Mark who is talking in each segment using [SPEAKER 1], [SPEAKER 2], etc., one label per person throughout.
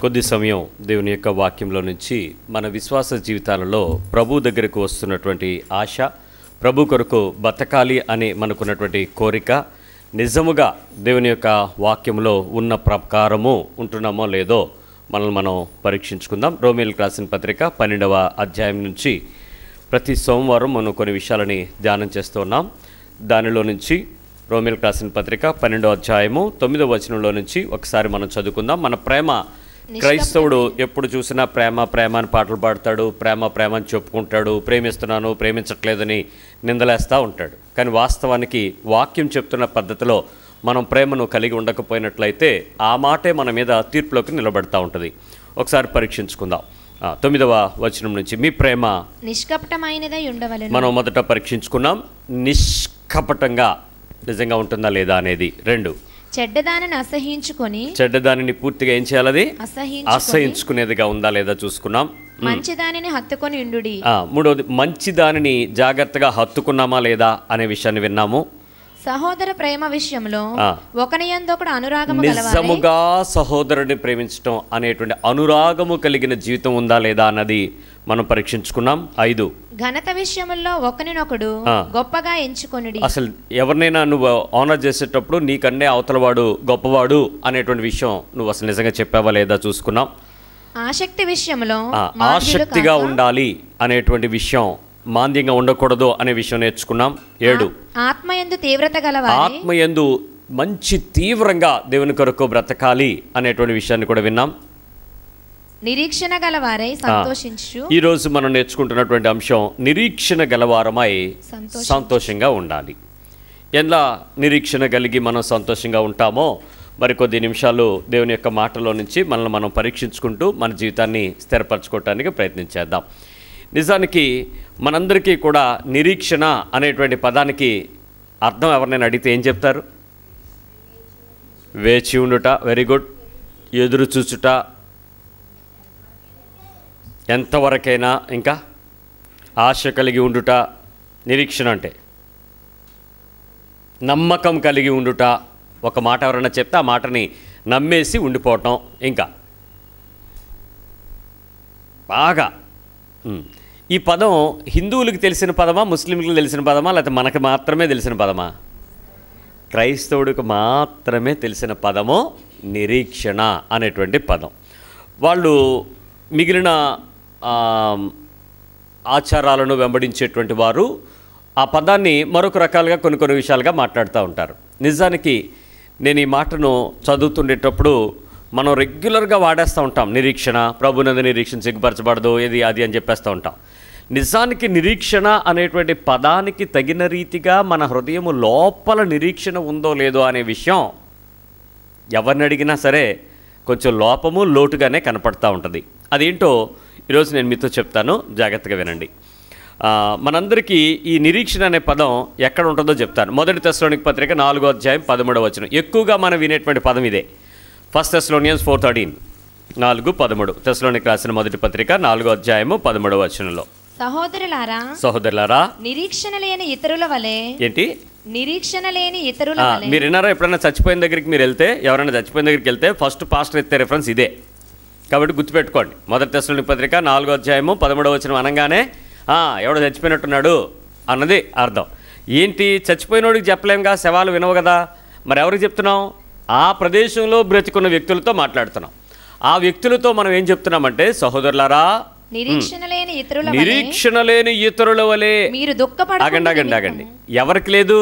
[SPEAKER 1] కొద్ది సమయం దేవుని యొక్క వాక్యంలో నుంచి మన విశ్వాస జీవితాలలో ప్రభు దగ్గరకు వస్తున్నటువంటి ఆశ ప్రభు కొరకు బతకాలి అని మనకున్నటువంటి కోరిక నిజముగా దేవుని యొక్క వాక్యంలో ఉన్న ప్రకారము ఉంటున్నామో లేదో మనల్ని మనం పరీక్షించుకుందాం రోమిల్కి రాసిన పత్రిక పన్నెండవ అధ్యాయం నుంచి ప్రతి సోమవారం మనం కొన్ని విషయాలని ధ్యానం చేస్తూ ఉన్నాం దానిలో నుంచి రోమిల్కి రాసిన పత్రిక పన్నెండవ అధ్యాయము తొమ్మిదవ వచనంలో నుంచి ఒకసారి మనం చదువుకుందాం మన ప్రేమ క్రైస్తవుడు ఎప్పుడు చూసినా ప్రేమ ప్రేమ అని పాటలు పాడతాడు ప్రేమ ప్రేమ అని చెప్పుకుంటాడు ప్రేమిస్తున్నాను ప్రేమించట్లేదని నిందలేస్తూ ఉంటాడు కానీ వాస్తవానికి వాక్యం చెప్తున్న పద్ధతిలో మనం ప్రేమను కలిగి ఉండకపోయినట్లయితే ఆ మాటే మన మీద తీర్పులోకి నిలబడతా ఉంటుంది ఒకసారి పరీక్షించుకుందాం ఆ, తొమ్మిదవ వచనం నుంచి మీ ప్రేమ
[SPEAKER 2] నిష్కపటమైనదై ఉండవలెను
[SPEAKER 1] మనం మొదట పరీక్షించుకున్నాం నిష్కపటంగా నిజంగా ఉంటుందా లేదా అనేది రెండు
[SPEAKER 2] చెడ్డదానిని అసహించుకొని
[SPEAKER 1] చెడ్డదానిని పూర్తిగా ఏం చేయాలది
[SPEAKER 2] అసహించుకొని
[SPEAKER 1] అసహించుకునేదిగా ఉందా లేదా చూసుకున్నాం
[SPEAKER 2] మంచిదానిని హత్తుకొని ఉండుడి
[SPEAKER 1] ఆ, మూడవది మంచి దానిని జాగ్రత్తగా హత్తుకున్నామా లేదా అనే విషయాన్ని విన్నాము
[SPEAKER 2] సహోదర ప్రేమ విషయంలో
[SPEAKER 1] ఆ.
[SPEAKER 2] ఒకనియందొకడు అనురాగము గలవారై
[SPEAKER 1] నిజముగా సహోదరుని ప్రేమించడం అనేటువంటి అనురాగము కలిగిన జీవితం ఉందా లేదా అన్నది మనం పరీక్షించుకున్నాం ఐదు
[SPEAKER 2] ఘనత విషయములో ఒకనినొకడు
[SPEAKER 1] ఆ.
[SPEAKER 2] గొప్పగా ఎంచుకొనుడి
[SPEAKER 1] అసలు ఎవరినైనా నువ్వు ఆనర్ చేసేటప్పుడు నీకన్నే అవతలవాడు గొప్పవాడు అనేటువంటి విషయం నువ్వు అసలు నిజంగా చెప్పావా లేదా చూసుకున్నాం
[SPEAKER 2] ఆసక్తి విషయంలో
[SPEAKER 1] ఆ,
[SPEAKER 2] మాంద్యులు
[SPEAKER 1] ఆసక్తిగా
[SPEAKER 2] కాక
[SPEAKER 1] ఉండాలి అనేటువంటి విషయం మాంద్యంగా ఉండకూడదు అనే విషయం నేర్చుకున్నాం ఏడు
[SPEAKER 2] ఆత్మయందు తీవ్రత గలవారై
[SPEAKER 1] ఆత్మయందు మంచి తీవ్రంగా దేవుని కొరకు బ్రతకాలి అనేటువంటి విషయాన్ని కూడా విన్నాం
[SPEAKER 2] నిరీక్షణ గలవారై సంతోషించు
[SPEAKER 1] ఈరోజు మనం నేర్చుకుంటున్నటువంటి అంశం నిరీక్షణ గలవారమై
[SPEAKER 2] సంతోషించు.
[SPEAKER 1] సంతోషంగా ఉండాలి ఎలా నిరీక్షణ కలిగి మనం సంతోషంగా ఉంటామో మరి కొద్ది నిమిషాలు దేవుని యొక్క మాటలో నుంచి మనల్ని మనం పరీక్షించుకుంటూ మన జీవితాన్ని స్థిరపరచుకోవటానికి ప్రయత్నించేద్దాం నిజానికి మనందరికీ కూడా నిరీక్షణ అనేటువంటి పదానికి అర్థం ఎవరినైనా అడిగితే ఏం చెప్తారు వేచి ఉండుట వెరీ గుడ్ ఎదురు చూచుట ఎంతవరకైనా ఇంకా ఆశ కలిగి ఉండుట నిరీక్షణ అంటే నమ్మకం కలిగి ఉండుట ఒక మాట ఎవరైనా చెప్తే ఆ మాటని నమ్మేసి ఉండిపోవటం ఇంకా బాగా ఉమ్. ఈ పదం హిందువులకు తెలిసిన పదమా ముస్లింలకు తెలిసిన పదమా లేకపోతే మనకు మాత్రమే తెలిసిన పదమా క్రైస్తవుడికి మాత్రమే తెలిసిన పదము నిరీక్షణ అనేటువంటి పదం వాళ్ళు మిగిలిన ఆ, ఆచారాలను వెంబడించేటువంటి వారు ఆ పదాన్ని మరొక రకాలుగా కొన్ని కొన్ని విషయాలుగా మాట్లాడుతూ ఉంటారు నిజానికి నేను ఈ మాటను చదువుతుండేటప్పుడు మనం రెగ్యులర్గా వాడేస్తూ ఉంటాం నిరీక్షణ ప్రభునందు నిరీక్షణ సిగ్గుపరచబడదు ఇది అది అని చెప్పేస్తూ ఉంటాం నిజానికి నిరీక్షణ అనేటువంటి పదానికి తగిన రీతిగా మన హృదయము లోపల నిరీక్షణ ఉందో లేదో అనే విషయం ఎవరిని అడిగినా సరే కొంచెం లోపము లోటుగానే కనపడతా ఉంటుంది అదేంటో ఈరోజు నేను మీతో చెప్తాను జాగ్రత్తగా వినండి ఆ, మనందరికీ ఈ నిరీక్షణ అనే పదం ఎక్కడ ఉంటుందో చెప్తాను మొదటి తెస్లోనిక్ పత్రిక నాలుగో అధ్యాయం పదమూడవ వచనం ఎక్కువగా మనం వినేటువంటి పదం ఇదే ఫస్ట్ తెస్లోనియన్స్ ఫోర్ థర్టీన్ నాలుగు పదమూడు తెస్లోనిక్ రాసిన మొదటి పత్రిక నాలుగో అధ్యాయము పదమూడవ వచనంలో
[SPEAKER 2] సహోదరులారా
[SPEAKER 1] సహోదరులారా
[SPEAKER 2] నిరీక్షణ లేని ఇతరుల వలె
[SPEAKER 1] ఏంటి
[SPEAKER 2] నిరీక్షణ లేని ఇతరుల
[SPEAKER 1] ఆ,
[SPEAKER 2] వలె
[SPEAKER 1] మీరు విన్నారా ఎప్పుడైనా చచ్చిపోయిన దగ్గరికి మీరు వెళ్తే ఎవరైనా చచ్చిపోయిన దగ్గరికి వెళ్తే ఫస్ట్ పాస్టర్ ఎత్తే రెఫరెన్స్ ఇదే కాబట్టి గుర్తుపెట్టుకోండి మొదటి తెశలోని పత్రిక నాలుగో అధ్యాయము పదమూడవ వచనం అనగానే "ఆ, ఎవడో చచ్చిపోయినట్టున్నాడు అన్నది అర్థం ఏంటి చచ్చిపోయినోడికి చెప్పలేంగా శవాలు వినవు కదా మరి ఎవరికి చెప్తున్నాం ఆ ప్రదేశంలో బ్రతికున్న వ్యక్తులతో మాట్లాడుతున్నాం ఆ వ్యక్తులతో మనం ఏం చెప్తున్నామంటే సహోదరులారా
[SPEAKER 2] నిరీక్షణ లేని ఇతరుల వలె
[SPEAKER 1] నిరీక్షణ లేని ఇతరుల వలె
[SPEAKER 2] మీరు దుఃఖపడ
[SPEAKER 1] ఆగండి ఆగండి ఆగండి ఎవరికి లేదు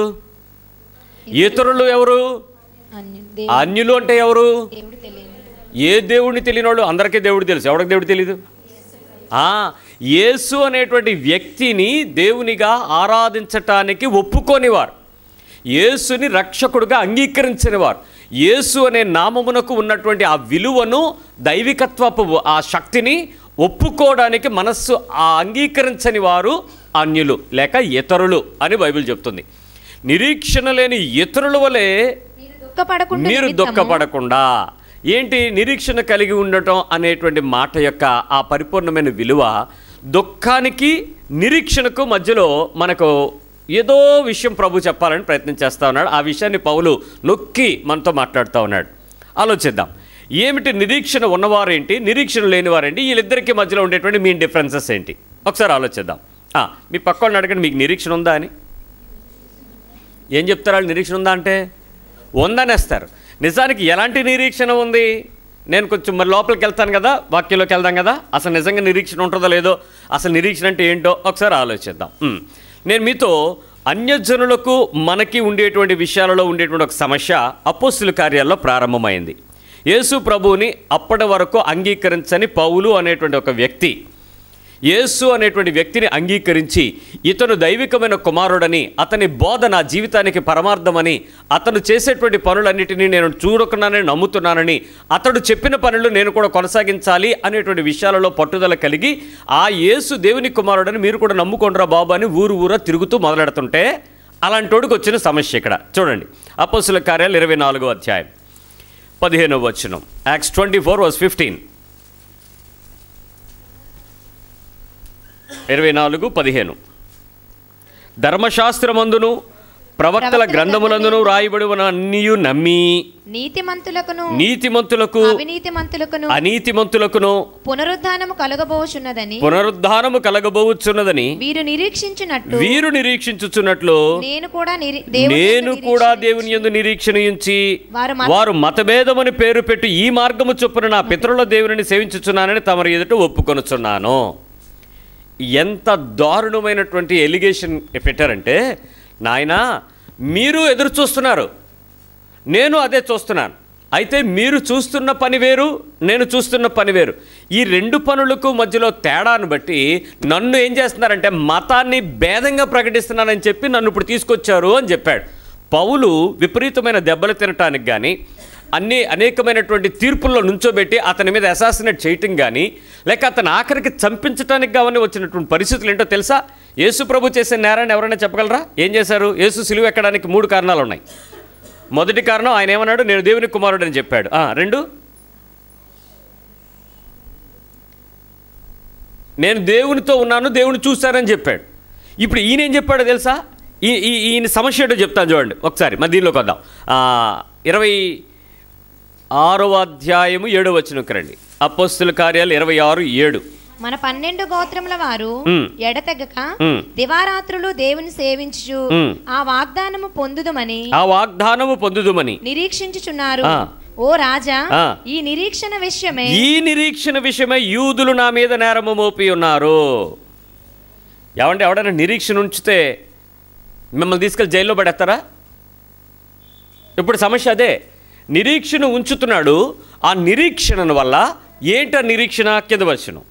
[SPEAKER 1] ఇతరులు ఎవరు అన్యులు అంటే ఎవరు
[SPEAKER 2] దేవుడు తెలియని
[SPEAKER 1] ఏ దేవుడిని తెలియని వాళ్ళు అందరికీ దేవుడు తెలుసు ఎవరికి దేవుడు తెలీదు ఆ, యేసు అనేటువంటి వ్యక్తిని దేవునిగా ఆరాధించటానికి ఒప్పుకోనివారు యేసుని రక్షకుడుగా అంగీకరించినవారు యేసు అనే నామమునకు ఉన్నటువంటి ఆ విలువను దైవికత్వపు ఆ శక్తిని ఒప్పుకోవడానికి మనస్సు ఆ అంగీకరించని వారు అన్యులు లేక ఇతరులు అని బైబిల్ చెప్తుంది నిరీక్షణ లేని ఇతరుల వలె
[SPEAKER 2] దుఃఖపడకుండా
[SPEAKER 1] మీరు
[SPEAKER 2] నిమిత్తము
[SPEAKER 1] దుఃఖపడకుండా ఏంటి నిరీక్షణ కలిగి ఉండటం అనేటువంటి మాట యొక్క ఆ పరిపూర్ణమైన విలువ దుఃఖానికి నిరీక్షణకు మధ్యలో మనకు ఏదో విషయం ప్రభు చెప్పాలని ప్రయత్నం చేస్తూ ఉన్నాడు ఆ విషయాన్ని పౌలు నొక్కి మనతో మాట్లాడుతూ ఉన్నాడు ఆలోచిద్దాం ఏమిటి నిరీక్షణ ఉన్నవారేంటి నిరీక్షణ లేనివారేంటి వీళ్ళిద్దరికి మధ్యలో ఉండేటువంటి మీ డిఫరెన్సెస్ ఏంటి ఒకసారి ఆలోచిద్దాం ఆ, మీ పక్క వాళ్ళని అడగండి మీకు నిరీక్షణ ఉందా అని ఏం చెప్తారు వాళ్ళు నిరీక్షణ ఉందా అంటే ఉందనేస్తారు నిజానికి ఎలాంటి నిరీక్షణ ఉంది నేను కొంచెం మరి లోపలికి వెళ్తాను కదా వాక్యంలోకి వెళ్దాం కదా అసలు నిజంగా నిరీక్షణ ఉంటుందో లేదో అసలు నిరీక్షణ అంటే ఏంటో ఒకసారి ఆలోచిద్దాం ఉమ్. నేను మీతో అన్యజనులకు మనకి ఉండేటువంటి విషయాలలో ఉండేటువంటి ఒక సమస్య అపోస్తుల కార్యాల్లో ప్రారంభమైంది యేసు ప్రభువుని అప్పటి వరకు అంగీకరించని పౌలు అనేటువంటి ఒక వ్యక్తి యేసు అనేటువంటి వ్యక్తిని అంగీకరించి ఇతను దైవికమైన కుమారుడని అతని బోధ నా జీవితానికి పరమార్థమని అతను చేసేటువంటి పనులన్నిటినీ నేను చూడకున్నానని నమ్ముతున్నానని అతడు చెప్పిన పనులు నేను కూడా కొనసాగించాలి అనేటువంటి విషయాలలో పట్టుదల కలిగి ఆ యేసు దేవుని కుమారుడని మీరు కూడా నమ్ముకోండిరా బాబు అని ఊరు ఊరా తిరుగుతూ మొదలెడుతుంటే అలాంటోడికి వచ్చిన సమస్య ఇక్కడ చూడండి అపోసుల కార్యాలు ఇరవై నాలుగో అధ్యాయం పదిహేనవ వచనం Acts twenty four verse fifteen ఇరవై నాలుగు పదిహేను ధర్మశాస్త్రమందును ప్రవక్తల గ్రంథములందును రాయబడి ఉన్న అన్నియు నమ్మి
[SPEAKER 2] నీతిమంతులకును
[SPEAKER 1] నీతిమంతులకు
[SPEAKER 2] అవినీతిమంతులకును
[SPEAKER 1] అనీతిమంతులకును
[SPEAKER 2] పునరుద్ధానము కలగబోచున్నదని
[SPEAKER 1] పునరుద్ధానము కలగబోచున్నదని
[SPEAKER 2] వీరు నిరీక్షించినట్టు
[SPEAKER 1] వీరు నిరీక్షించుచున్నట్లు
[SPEAKER 2] నేను కూడా నిరీ- దేవుని
[SPEAKER 1] నేను
[SPEAKER 2] యందు
[SPEAKER 1] కూడా
[SPEAKER 2] నిరీక్షించి
[SPEAKER 1] దేవుని యందు నిరీక్షణ ఉంచి
[SPEAKER 2] వారు మత-
[SPEAKER 1] వారు మతభేదమని పేరు పెట్టి ఈ మార్గము చొప్పున నా పితరుల దేవుని సేవించుచున్నానని తమరి ఎదుట ఒప్పుకొనుచున్నాను ఎంత దారుణమైనటువంటి ఎలిగేషన్ పెట్టారంటే నాయనా మీరు ఎదురు చూస్తున్నారు నేను అదే చూస్తున్నాను అయితే మీరు చూస్తున్న పని వేరు నేను చూస్తున్న పని వేరు ఈ రెండు పనులకు మధ్యలో తేడాను బట్టి నన్ను ఏం చేస్తున్నారంటే మతాన్ని భేదంగా ప్రకటిస్తున్నానని చెప్పి నన్ను ఇప్పుడు తీసుకొచ్చారు అని చెప్పాడు పౌలు విపరీతమైన దెబ్బలు తినటానికి కానీ అన్ని అనేకమైనటువంటి తీర్పుల్లో నుంచోబెట్టి అతని మీద అసాసినేట్ చేయటం కానీ లేక అతను ఆఖరికి చంపించడానికి కానీ వచ్చినటువంటి పరిస్థితులు ఏంటో తెలుసా యేసు ప్రభు చేసే నేరాన్ని ఎవరైనా చెప్పగలరా ఏం చేశారు యేసు సిలువ ఎక్కడానికి మూడు కారణాలు ఉన్నాయి మొదటి కారణం ఆయన ఏమన్నాడు నేను దేవుని కుమారుడు అని చెప్పాడు ఆ, రెండు నేను దేవునితో ఉన్నాను దేవుని చూస్తానని చెప్పాడు ఇప్పుడు ఈయన ఏం చెప్పాడో తెలుసా ఈ ఈ ఈయన సమస్య ఏంటో చెప్తాను చూడండి ఒకసారి మరి దీనిలోకి వద్దాం ఆ, ఇరవై ఆరవ అధ్యాయము ఏడో వచ్చిన రండి అపోస్తుల కార్యాలు ఇరవై ఆరు ఏడు
[SPEAKER 2] మన పన్నెండు గోత్రముల వారు
[SPEAKER 1] మ్.
[SPEAKER 2] ఎడతెగక
[SPEAKER 1] మ్.
[SPEAKER 2] దివారాత్రులు దేవుని సేవించు
[SPEAKER 1] మ్.
[SPEAKER 2] ఆ వాగ్దానము పొందుదుమని
[SPEAKER 1] ఆ వాగ్దానము పొందుదుమని
[SPEAKER 2] నిరీక్షించుచున్నారు
[SPEAKER 1] ఆ.
[SPEAKER 2] ఓ రాజా
[SPEAKER 1] ఆ.
[SPEAKER 2] ఈ నిరీక్షణ విషయమే
[SPEAKER 1] ఈ నిరీక్షణ విషయమై యూదులు నా మీద నేరము మోపి ఉన్నారు ఏమంటే ఎవడైనా నిరీక్షణ ఉంచితే మిమ్మల్ని తీసుకెళ్ళి జైల్లో పడేస్తారా ఇప్పుడు సమస్య అదే నిరీక్షణ ఉంచుతున్నాడు ఆ నిరీక్షణ వల్ల ఏంట నిరీక్షణ కింద వచ్చును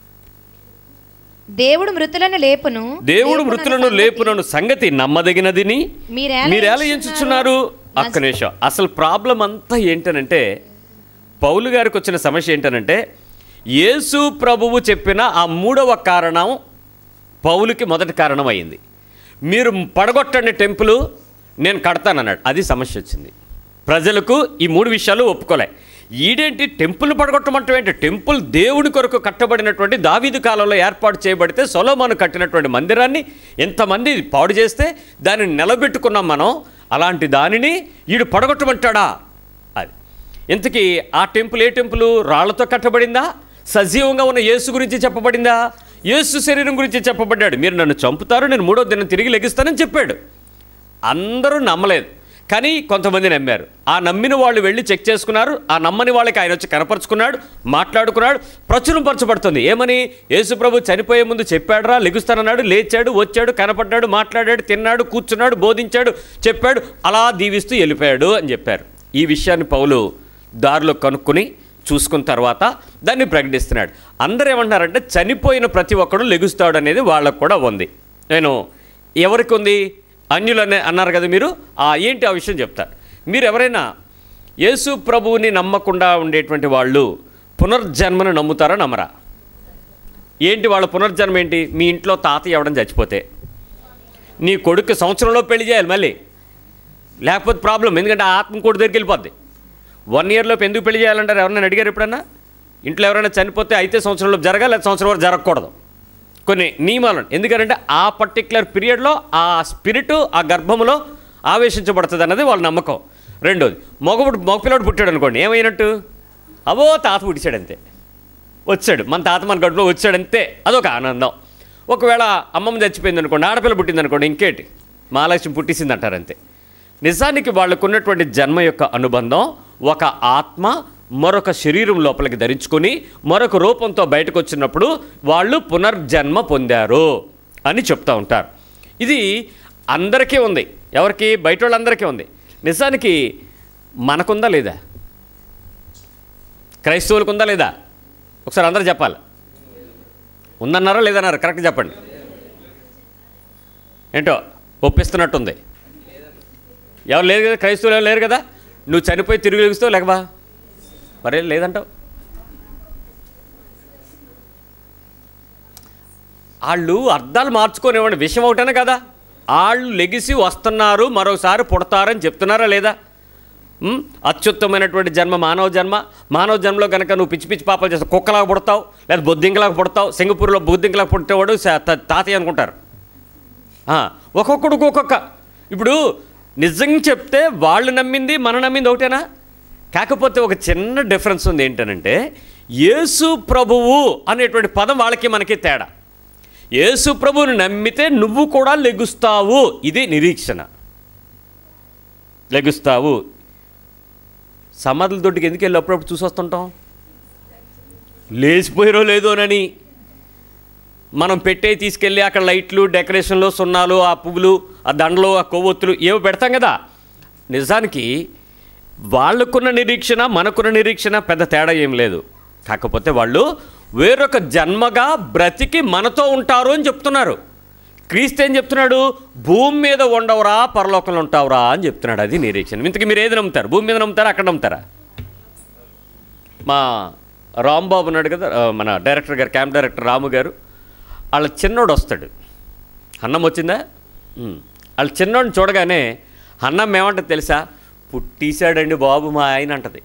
[SPEAKER 2] దేవుడు మృతులను లేపును
[SPEAKER 1] దేవుడు
[SPEAKER 2] లేపునను
[SPEAKER 1] మృతులను
[SPEAKER 2] సంగతి
[SPEAKER 1] లేపునను సంగతి నమ్మదగినదిని
[SPEAKER 2] మీరేలా
[SPEAKER 1] మీరెలా
[SPEAKER 2] ఎంచుచున్నారు?
[SPEAKER 1] ఎంచుచున్నారు ఒక్క నిమిషం అసలు ప్రాబ్లం అంతా ఏంటనంటే పౌలు గారికి వచ్చిన సమస్య ఏంటనంటే యేసు ప్రభువు చెప్పిన ఆ మూడవ కారణం పౌలుకి మొదటి కారణం అయింది మీరు పడగొట్టండి టెంపుల్ నేను కడతానన్నాడు అది సమస్య వచ్చింది ప్రజలకు ఈ మూడు విషయాలు ఒప్పుకోలే ఈడేంటి టెంపుల్ పడగొట్టమంటే ఏంటి టెంపుల్ దేవుని కొరకు కట్టబడినటువంటి దావీదు కాలంలో ఏర్పాటు చేయబడితే సొలోమాను కట్టినటువంటి మందిరాన్ని ఎంతమంది పాడు చేస్తే దానిని నిలబెట్టుకున్నాం మనం అలాంటి దానిని ఈడు పడగొట్టమంటాడా అది ఇంతకీ ఆ టెంపుల్ ఏ టెంపుల్ రాళ్లతో కట్టబడిందా సజీవంగా ఉన్న యేసు గురించి చెప్పబడిందా యేసు శరీరం గురించి చెప్పబడ్డాడు మీరు నన్ను చంపుతారు నేను మూడో దినం తిరిగి లెగిస్తానని చెప్పాడు అందరూ నమ్మలేదు కానీ కొంతమంది నమ్మారు ఆ నమ్మిన వాళ్ళు వెళ్ళి చెక్ చేసుకున్నారు ఆ నమ్మని వాళ్ళకి ఆయన వచ్చి కనపరుచుకున్నాడు మాట్లాడుకున్నాడు ప్రచురం పరచబడుతుంది ఏమని యేసుప్రభు చనిపోయే ముందు చెప్పాడురా లెగుస్తానన్నాడు లేచాడు వచ్చాడు కనపడ్డాడు మాట్లాడాడు తిన్నాడు కూర్చున్నాడు బోధించాడు చెప్పాడు అలా దీవిస్తూ వెళ్ళిపోయాడు అని చెప్పారు ఈ విషయాన్ని పౌలు దారిలో కనుక్కొని చూసుకున్న తర్వాత దాన్ని ప్రకటిస్తున్నాడు అందరూ ఏమంటున్నారంటే చనిపోయిన ప్రతి ఒక్కడు లెగుస్తాడు అనేది వాళ్ళకు కూడా ఉంది నేను ఎవరికి ఉంది అన్యులు అనే అన్నారు కదా మీరు ఆ ఏంటి ఆ విషయం చెప్తారు మీరు ఎవరైనా యేసు ప్రభువుని నమ్మకుండా ఉండేటువంటి వాళ్ళు పునర్జన్మను నమ్ముతారా నమ్మరా ఏంటి వాళ్ళ పునర్జన్మ ఏంటి మీ ఇంట్లో తాత ఎవడం చచ్చిపోతే నీ కొడుకు సంవత్సరంలో పెళ్లి చేయాలి మళ్ళీ లేకపోతే ప్రాబ్లం ఎందుకంటే ఆ ఆత్మ కూడా దగ్గరికి వెళ్ళిపోద్ది వన్ ఇయర్లోపు ఎందుకు పెళ్లి చేయాలంటారు ఎవరైనా అడిగారు ఎప్పుడన్నా ఇంట్లో ఎవరైనా చనిపోతే అయితే సంవత్సరంలో జరగాలి లేదా సంవత్సరం వరకు జరగకూడదు కొన్ని నియమాలు ఉన్నాయి. ఎందుకంటే ఆ పర్టిక్యులర్ పీరియడ్లో ఆ స్పిరిట్ ఆ గర్భములో ఆవేశించబడుతుంది అన్నది వాళ్ళ నమ్మకం రెండోది మగపుడు మగపిల్లాడు పుట్టాడు అనుకోండి ఏమైనట్టు అవో తాత పుట్టించాడంతే వచ్చాడు మన తాత మన గడుపులో వచ్చాడంతే అదొక ఆనందం ఒకవేళ అమ్మమ్మ చచ్చిపోయింది అనుకోండి ఆడపిల్ల పుట్టింది అనుకోండి ఇంకేటి మహాలక్ష్మి పుట్టించింది అంటారంతే నిజానికి వాళ్ళకు ఉన్నటువంటి జన్మ యొక్క అనుబంధం ఒక ఆత్మ మరొక శరీరం లోపలికి ధరించుకొని మరొక రూపంతో బయటకు వచ్చినప్పుడు వాళ్ళు పునర్జన్మ పొందారు అని చెప్తూ ఉంటారు ఇది అందరికీ ఉంది ఎవరికి బయట వాళ్ళందరికీ ఉంది నిజానికి మనకుందా లేదా క్రైస్తవులకు ఉందా లేదా ఒకసారి అందరూ చెప్పాలి ఉందన్నారా లేదన్నారా కరెక్ట్ చెప్పండి ఏంటో ఒప్పిస్తున్నట్టుంది ఎవరు లేరు కదా క్రైస్తవులు ఎవరు లేరు కదా నువ్వు చనిపోయి తిరిగి లెగుస్తావు లేకవా మరే లేదంటావు వాళ్ళు అర్థాలు మార్చుకోనివ్వండి విషయం ఒకటనే కదా వాళ్ళు లెగిసి వస్తున్నారు మరోసారి పుడతారని చెప్తున్నారా లేదా ఉమ్, అత్యుత్తమైనటువంటి జన్మ మానవ జన్మ మానవ జన్మలో కనుక నువ్వు పిచ్చి పిచ్చి పాపాలు చేస్తావు కుక్కలాగా పుడతావు లేదా బొద్దింకలాగా పుడతావు సింగపూర్లో బొద్దింకలాగా పుట్టేవాడు స- త- తాతయ్య అనుకుంటారు ఆ, ఒక్కొక్కడికి ఒక్కొక్క ఇప్పుడు నిజంగా చెప్తే వాళ్ళు నమ్మింది మనం నమ్మింది ఒకటేనా కాకపోతే ఒక చిన్న డిఫరెన్స్ ఉంది ఏంటనంటే యేసు ప్రభువు అనేటువంటి పదం వాళ్ళకి మనకి తేడా యేసు ప్రభువుని నమ్మితే నువ్వు కూడా లెగుస్తావు ఇది నిరీక్షణ లెగుస్తావు సమాధుల దొడ్డికి ఎందుకు వెళ్ళి అప్పుడప్పుడు చూసి వస్తుంటాం లేచిపోయారో లేదోనని మనం పెట్టే తీసుకెళ్ళి అక్కడ లైట్లు డెకరేషన్లు సున్నాలు ఆ పువ్వులు ఆ దండలు ఆ కొవ్వొత్తులు ఏవో పెడతాం కదా నిజానికి వాళ్ళకున్న నిరీక్షణ మనకున్న నిరీక్షణ పెద్ద తేడా ఏం లేదు కాకపోతే వాళ్ళు వేరొక జన్మగా బ్రతికి మనతో ఉంటారు అని చెప్తున్నారు క్రీస్తు ఏం చెప్తున్నాడు భూమి మీద ఉండవురా పరలోకంలో ఉంటావురా అని చెప్తున్నాడు అది నిరీక్షణ ఇంతకీ మీరు ఏది నమ్ముతారు భూమి మీద నమ్ముతారా అక్కడ నమ్ముతారా మా రాంబాబు ఉన్నాడు కదా ఆ, మన డైరెక్టర్ గారు క్యాంప్ డైరెక్టర్ రాము గారు వాళ్ళ చిన్నోడు వస్తాడు అన్నం వచ్చిందా ఉమ్. వాళ్ళ చిన్నోడిని చూడగానే అన్నం ఏమంటది తెలుసా పుట్టిశాడండి బాబు మా ఆయన అంటది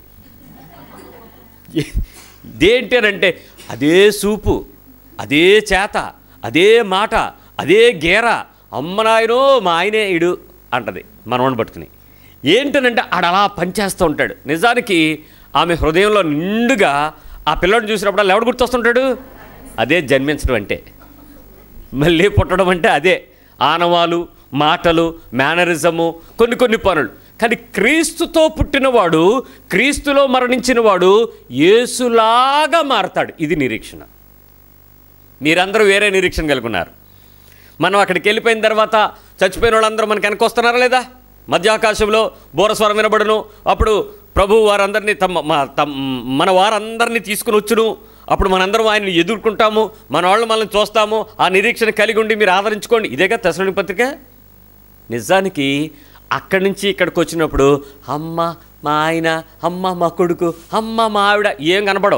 [SPEAKER 1] ఇదేంటి అని అంటే అదే సూపు అదే చేత అదే మాట అదే గేర అమ్మ నాయనో మా ఆయనే ఇడు అంటది మనవని పట్టుకుని ఏంటనంటే ఆడ అలా పనిచేస్తూ ఉంటాడు నిజానికి ఆమె హృదయంలో నిండుగా ఆ పిల్లోడిని చూసినప్పుడు ఎవడు గుర్తొస్తుంటాడు అదే జన్మించడం అంటే మళ్ళీ పుట్టడం అంటే అదే ఆనవాలు మాటలు మేనరిజము కొన్ని కొన్ని పనులు కానీ క్రీస్తుతో పుట్టినవాడు క్రీస్తులో మరణించినవాడు యేసులాగా మారతాడు ఇది నిరీక్షణ మీరందరూ వేరే నిరీక్షణ కలిగి ఉన్నారు మనం అక్కడికి వెళ్ళిపోయిన తర్వాత చచ్చిపోయిన వాళ్ళందరూ మనకి వెనక వస్తున్నారా లేదా మధ్యాకాశంలో బోరస్వరం వినబడును అప్పుడు ప్రభు వారందరినీ తమ మా- తమ్- మన వారందరినీ తీసుకుని వచ్చును అప్పుడు మనందరం ఆయన్ని ఎదుర్కొంటాము మన వాళ్ళు మనల్ని చూస్తాము ఆ నిరీక్షణ కలిగి ఉండి మీరు ఆదరించుకోండి ఇదేగా తెసలోని పత్రిక నిజానికి అక్కడి నుంచి ఇక్కడికి వచ్చినప్పుడు అమ్మ మా ఆయన అమ్మ మా కొడుకు అమ్మ మా ఆవిడ ఏం కనపడవు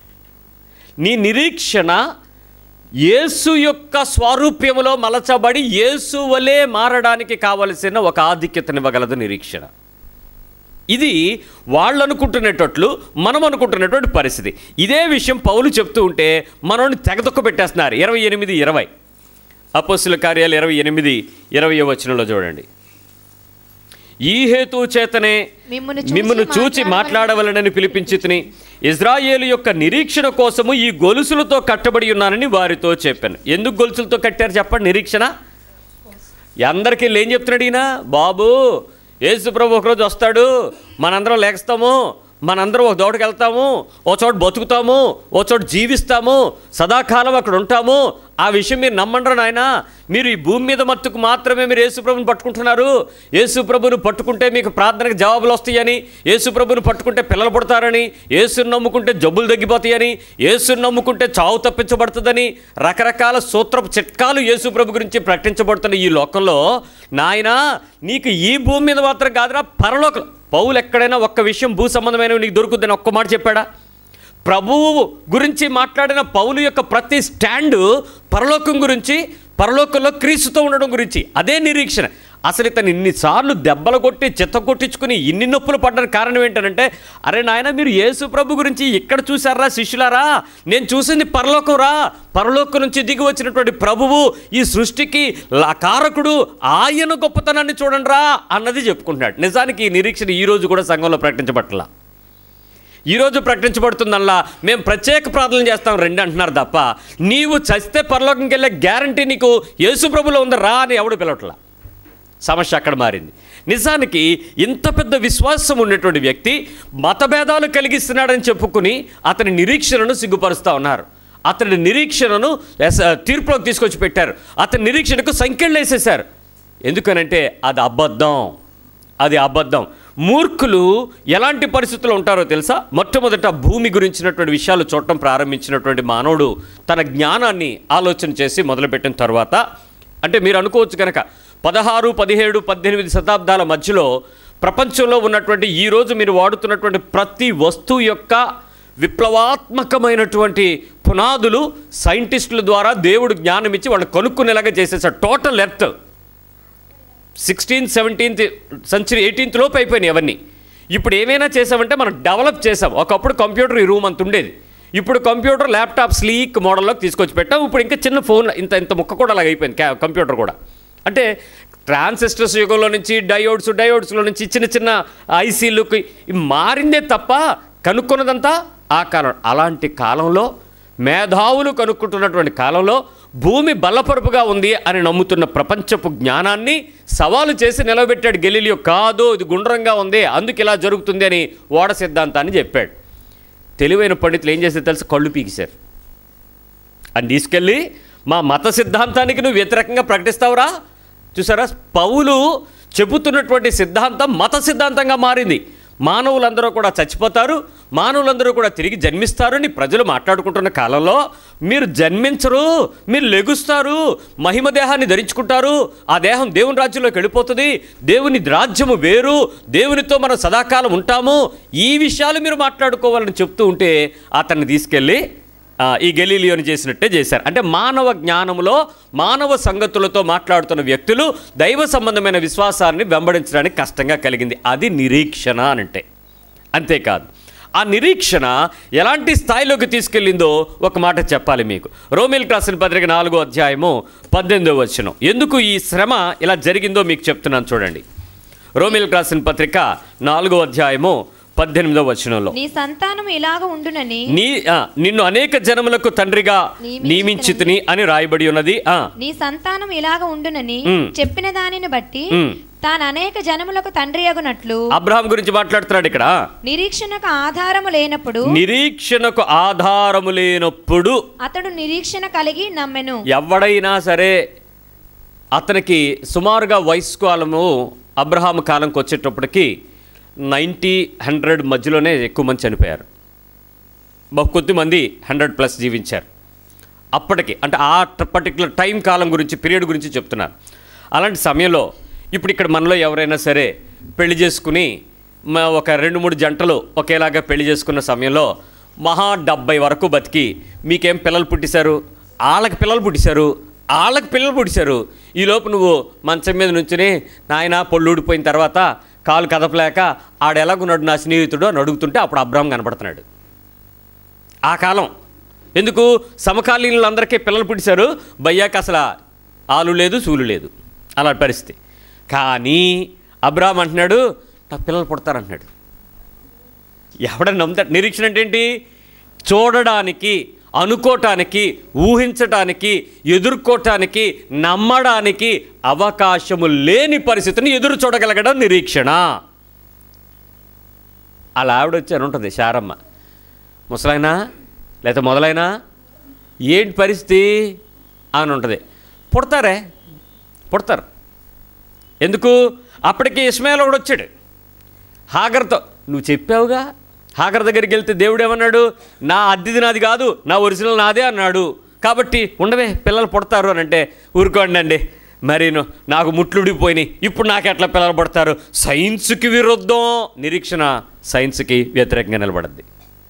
[SPEAKER 1] నీ నిరీక్షణ యేసు యొక్క స్వారూప్యములో మలచబడి యేసు వలె మారడానికి కావలసిన ఒక ఆధిక్యతనివ్వగలదు నిరీక్షణ ఇది వాళ్ళు అనుకుంటున్నట్లు మనం అనుకుంటున్నటువంటి పరిస్థితి ఇదే విషయం పౌలు చెప్తూ ఉంటే మనోని తెగదొక్క పెట్టేస్తున్నారు ఇరవై ఎనిమిది ఇరవై అపోస్తుల కార్యాలు ఇరవై ఎనిమిది ఇరవై వచనంలో చూడండి ఈ హేతు చేతనే
[SPEAKER 2] మిమ్మును చూచి
[SPEAKER 1] మిమ్మల్ని చూచి మాట్లాడవలనని పిలిపించితిని ఇజ్రాయేలు యొక్క నిరీక్షణ కోసము ఈ గొలుసులతో కట్టబడి ఉన్నానని వారితో చెప్పాను ఎందుకు గొలుసులతో కట్టారు చెప్పండి నిరీక్షణ అందరికీ ఏం చెప్తున్నాడు ఈయన బాబు యేసు ప్రభు ఒకరోజు వస్తాడు మనందరం లేస్తాము మనందరం ఒక చోటుకి వెళ్తాము ఓ చోట బతుకుతాము ఓ చోట జీవిస్తాము సదాకాలం అక్కడ ఉంటాము ఆ విషయం మీరు నమ్మండ్రు నాయన మీరు ఈ భూమి మీద మత్తుకు మాత్రమే మీరు యేసు ప్రభుని పట్టుకుంటున్నారు యేసు ప్రభుని పట్టుకుంటే మీకు ప్రార్థనకు జవాబులు వస్తాయని యేసు ప్రభుని పట్టుకుంటే పిల్లలు పుడతారని యేసుని నమ్ముకుంటే జబ్బులు తగ్గిపోతాయని యేసుని నమ్ముకుంటే చావు తప్పించబడుతుందని రకరకాల సూత్రపు చిట్కాలు యేసు ప్రభు గురించి ప్రకటించబడుతున్న ఈ లోకంలో నాయనా నీకు ఈ భూమి మీద మాత్రం కాదురా పరలోకం పౌలు ఎక్కడైనా ఒక్క విషయం భూ సంబంధమైనవి నీకు దొరుకుతుందని ఒక్క మాట చెప్పాడా ప్రభువు గురించి మాట్లాడిన పౌలు యొక్క ప్రతి స్టాండు పరలోకం గురించి పరలోకంలో క్రీస్తుతో ఉండడం గురించి అదే నిరీక్షణ అసలు ఇతను ఇన్నిసార్లు దెబ్బలు కొట్టి చెత్త కొట్టించుకుని ఇన్ని నొప్పులు పడ్డానికి కారణం ఏంటంటే అరే నాయన మీరు యేసు ప్రభు గురించి ఇక్కడ చూసారా శిష్యులారా నేను చూసింది పరలోకం రా పరలోకం నుంచి దిగి వచ్చినటువంటి ప్రభువు ఈ సృష్టికి లా- కారకుడు ఆయన గొప్పతనాన్ని చూడండి రా అన్నది చెప్పుకుంటున్నాడు నిజానికి ఈ నిరీక్షణ ఈ రోజు కూడా సంఘంలో ప్రకటించబట్ల ఈరోజు ప్రకటించబడుతుందల్లా మేము ప్రత్యేక ప్రార్థన చేస్తాం రెండు అంటున్నారు తప్ప నీవు చస్తే పరలోకంకి వెళ్ళే గ్యారంటీ నీకు యేసు ప్రభులో ఉంది రా అని ఎవడు పిలవట్లా సమస్య అక్కడ మారింది నిజానికి ఇంత పెద్ద విశ్వాసం ఉన్నటువంటి వ్యక్తి మతభేదాలు కలిగిస్తున్నాడని చెప్పుకుని అతని నిరీక్షణను సిగ్గుపరుస్తూ ఉన్నారు అతని నిరీక్షణను ఎస్- తీర్పులోకి తీసుకొచ్చి పెట్టారు అతని నిరీక్షణకు సంఖ్యలు వేసేశారు ఎందుకనంటే అది అబద్ధం అది అబద్ధం మూర్ఖులు ఎలాంటి పరిస్థితుల్లో ఉంటారో తెలుసా మొట్టమొదట భూమి గురించినటువంటి విషయాలు చూడటం ప్రారంభించినటువంటి మానవుడు తన జ్ఞానాన్ని ఆలోచన చేసి మొదలుపెట్టిన తర్వాత అంటే మీరు అనుకోవచ్చు కనుక పదహారు పదిహేడు పద్దెనిమిది శతాబ్దాల మధ్యలో ప్రపంచంలో ఉన్నటువంటి ఈ రోజు మీరు వాడుతున్నటువంటి ప్రతి వస్తువు యొక్క విప్లవాత్మకమైనటువంటి పునాదులు సైంటిస్టుల ద్వారా దేవుడు జ్ఞానం ఇచ్చి వాళ్ళు కనుక్కునేలాగా చేసేసాడు total earth sixteenth seventeenth century eighteenth లోపు అయిపోయినాయి అవన్నీ ఇప్పుడు ఏమైనా చేసామంటే మనం డెవలప్ చేసాం ఒకప్పుడు కంప్యూటర్ ఈ రూమ్ అంత ఉండేది ఇప్పుడు కంప్యూటర్ ల్యాప్టాప్ స్లీక్ మోడల్లోకి తీసుకొచ్చి పెట్టాం ఇప్పుడు ఇంకా చిన్న ఫోన్ ఇంత ఇంత ముక్క కూడా అలాగ అయిపోయింది క్యా- కంప్యూటర్ కూడా అంటే ట్రాన్సిస్టర్స్ యుగంలో నుంచి డయోడ్స్ డయోడ్స్లో నుంచి చిన్న చిన్న ఐసీలకు మారిందే తప్ప కనుక్కున్నదంతా ఆ కాలం అలాంటి కాలంలో మేధావులు కనుక్కుంటున్నటువంటి కాలంలో భూమి బల్లపరుపుగా ఉంది అని నమ్ముతున్న ప్రపంచపు జ్ఞానాన్ని సవాలు చేసి నిలబెట్టాడు గెలీలియో కాదు ఇది గుండ్రంగా ఉంది అందుకు ఇలా జరుగుతుంది అని ఓడ సిద్ధాంతాన్ని చెప్పాడు తెలివైన పండితులు ఏం చేస్తే తెలుసు కళ్ళు పీకిశారు అని తీసుకెళ్ళి మా మత సిద్ధాంతానికి నువ్వు వ్యతిరేకంగా ప్రకటిస్తావురా చూసారా పౌలు చెబుతున్నటువంటి సిద్ధాంతం మత సిద్ధాంతంగా మారింది మానవులందరూ కూడా చచ్చిపోతారు మానవులందరూ కూడా తిరిగి జన్మిస్తారు అని ప్రజలు మాట్లాడుకుంటున్న కాలంలో మీరు జన్మించరు మీరు లెగుస్తారు మహిమ దేహాన్ని ధరించుకుంటారు ఆ దేహం దేవుని రాజ్యంలోకి వెళ్ళిపోతుంది దేవుని రాజ్యము వేరు దేవునితో మనం సదాకాలం ఉంటాము ఈ విషయాలు మీరు మాట్లాడుకోవాలని చెప్తూ ఉంటే అతన్ని తీసుకెళ్ళి ఆ, ఈ గెలీలియోని చేసినట్టే చేశారు అంటే మానవ జ్ఞానంలో మానవ సంగతులతో మాట్లాడుతున్న వ్యక్తులు దైవ సంబంధమైన విశ్వాసాన్ని వెంబడించడానికి కష్టంగా కలిగింది అది నిరీక్షణ అనంటే అంతేకాదు ఆ నిరీక్షణ ఎలాంటి స్థాయిలోకి తీసుకెళ్ళిందో ఒక మాట చెప్పాలి మీకు రోమిల్ రాసిన పత్రిక నాలుగో అధ్యాయము పద్దెనిమిదో వచనం ఎందుకు ఈ శ్రమ ఇలా జరిగిందో మీకు చెప్తున్నాను చూడండి రోమిల్ రాసిన పత్రిక నాలుగో అధ్యాయము పద్దెనిమిదో వచనంలో
[SPEAKER 2] నీ సంతానం ఇలాగ ఉండునని
[SPEAKER 1] నీ ఆ, నిన్ను అనేక జనములకు తండ్రిగా
[SPEAKER 2] నియమించితిని.
[SPEAKER 1] నియమించితిని అని రాయబడి ఉన్నది ఆ
[SPEAKER 2] నీ సంతానం ఇలాగ ఉండునని
[SPEAKER 1] మ్.
[SPEAKER 2] చెప్పిన దానిని బట్టి
[SPEAKER 1] మ్.
[SPEAKER 2] తాను అనేక జనములకు తండ్రి అగునట్లు
[SPEAKER 1] అబ్రహాం గురించి మాట్లాడుతున్నాడు ఇక్కడ
[SPEAKER 2] నిరీక్షణకు ఆధారము లేనప్పుడు
[SPEAKER 1] నిరీక్షణకు ఆధారము లేనప్పుడు
[SPEAKER 2] అతడు నిరీక్షణ కలిగి నమ్మెను
[SPEAKER 1] ఎవడైనా సరే అతనికి సుమారుగా వయస్సు కాలము అబ్రహాం కాలంకి వచ్చేటప్పటికి నైంటీ హండ్రెడ్ మధ్యలోనే ఎక్కువ మంది చనిపోయారు బహు కొద్ది మంది హండ్రెడ్ ప్లస్ జీవించారు అప్పటికి అంటే ఆ పర్టికులర్ టైం కాలం గురించి పీరియడ్ గురించి చెప్తున్నారు అలాంటి సమయంలో ఇప్పుడు ఇక్కడ మనలో ఎవరైనా సరే పెళ్లి చేసుకుని మ- ఒక రెండు మూడు జంటలు ఒకేలాగా పెళ్లి చేసుకున్న సమయంలో మహా డెబ్బై వరకు బతికి మీకేం పిల్లలు పుట్టిశారు వాళ్ళకి పిల్లలు పుట్టిశారు వాళ్ళకి పిల్లలు పుట్టిశారు ఈలోపు నువ్వు మంచం మీద నుంచుని నాయన పొళ్ళు ఊడిపోయిన తర్వాత కాలు కదపలేక ఆడెలాగున్నాడు నా స్నేహితుడు అని అడుగుతుంటే అప్పుడు అబ్రహం కనపడుతున్నాడు ఆ కాలం ఎందుకు సమకాలీనులందరికీ పిల్లలు పుట్టిశారు బయ్యాక అసలు ఆలు లేదు సూలు లేదు అలాంటి పరిస్థితి కానీ అబ్రాహం అంటున్నాడు నాకు పిల్లలు పుడతారంటున్నాడు ఎవడని నమ్ముతాడు నిరీక్షణ అంటే ఏంటి చూడడానికి అనుకోవటానికి ఊహించటానికి ఎదుర్కోవటానికి నమ్మడానికి అవకాశము లేని పరిస్థితిని ఎదురు చూడగలగడం నిరీక్షణ అలా ఆవిడ వచ్చారు ఉంటుంది శారమ్మ ముసలైనా లేదా మొదలైనా ఏంటి పరిస్థితి అని ఉంటుంది పుడతారే పుడతారు ఎందుకు అప్పటికి ఇస్మాయిల్ ఒకడు వచ్చాడు హాగర్తో నువ్వు చెప్పావుగా హాగర్ దగ్గరికి వెళ్తే దేవుడు ఏమన్నాడు నా అద్దెది నాది కాదు నా ఒరిజినల్ నాదే అన్నాడు కాబట్టి ఉండవే పిల్లలు పుడతారు అని అంటే ఊరుకోండి అండి మరి ను- నాకు ముట్లుడిపోయినాయి ఇప్పుడు నాకు ఎట్లా పిల్లలు పడతారు సైన్స్కి విరుద్ధం నిరీక్షణ సైన్స్కి వ్యతిరేకంగా నిలబడద్ది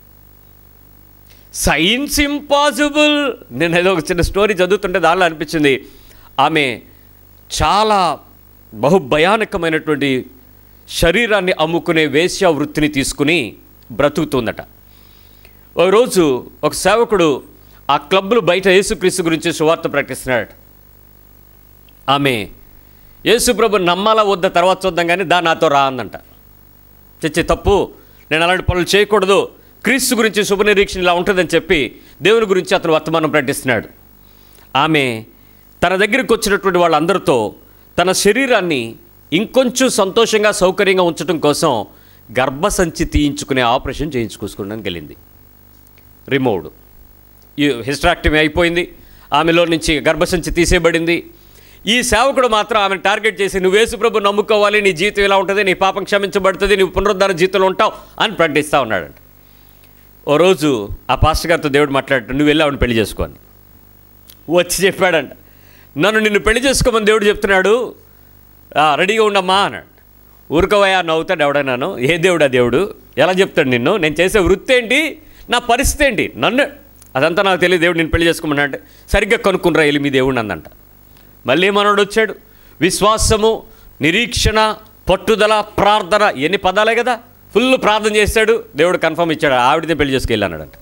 [SPEAKER 1] సైన్స్ ఇంపాసిబుల్ నేను ఏదో ఒక చిన్న స్టోరీ చదువుతుంటే దానిలో అనిపించింది ఆమె చాలా బహు భయానకమైనటువంటి శరీరాన్ని అమ్ముకునే వేశ్య వృత్తిని తీసుకుని బ్రతుకుతుందట ఒక రోజు ఒక సేవకుడు ఆ క్లబ్లు బయట యేసుక్రీస్తు గురించి సువార్త ప్రకటిస్తున్నాడట ఆమె యేసుప్రభు నమ్మాలా వద్ద తర్వాత చూద్దాం కానీ దా నాతో రా అందంట చచ్చే తప్పు నేను అలాంటి పనులు చేయకూడదు క్రీస్తు గురించి శుభనిరీక్షణ ఇలా ఉంటుందని చెప్పి దేవుని గురించి అతను వర్తమానం ప్రకటిస్తున్నాడు ఆమె తన దగ్గరికి వచ్చినటువంటి వాళ్ళందరితో తన శరీరాన్ని ఇంకొంచెం సంతోషంగా సౌకర్యంగా ఉంచడం కోసం గర్భసంచి తీయించుకునే ఆపరేషన్ చేయించుకోసుకోవడానికి వెళ్ళింది రిమూవ్డ్ ఈ హిస్ట్రాక్టమీ అయిపోయింది ఆమెలో నుంచి గర్భసంచి తీసేయబడింది ఈ సేవకుడు మాత్రం ఆమెను టార్గెట్ చేసి నువ్వు యేసుప్రభు నమ్ముకోవాలి నీ జీవితం ఇలా ఉంటుంది నీ పాపం క్షమించబడుతుంది నువ్వు పునరుద్ధరణ జీవితంలో ఉంటావు అని ప్రకటిస్తూ ఉన్నాడంట ఓ రోజు ఆ పాస్టర్ గారితో దేవుడు మాట్లాడు నువ్వు వెళ్ళి ఆవిడ పెళ్లి చేసుకోని వచ్చి చెప్పాడంట నన్ను నిన్ను పెళ్లి చేసుకోమని దేవుడు చెప్తున్నాడు "ఆ, రెడీగా ఉండమ్మా అన్నాడు ఊరుకోవయ్యా నవ్వుతాడు ఎవడైనాను ఏ దేవుడా దేవుడు ఎలా చెప్తాడు నిన్ను నేను చేసే వృత్తి ఏంటి నా పరిస్థితి ఏంటి నన్ను అదంతా నాకు తెలియదు దేవుడు నేను పెళ్లి చేసుకోమన్నా అంటే సరిగ్గా కనుక్కునరా వెళ్ళి మీ దేవుడిని అందంట మళ్ళీ మనోడు వచ్చాడు విశ్వాసము నిరీక్షణ పట్టుదల ప్రార్థన ఎన్ని పదాలే కదా ఫుల్ ప్రార్థన చేశాడు దేవుడు కన్ఫర్మ్ ఇచ్చాడు ఆవిడని పెళ్లి చేసుకెళ్ళానంట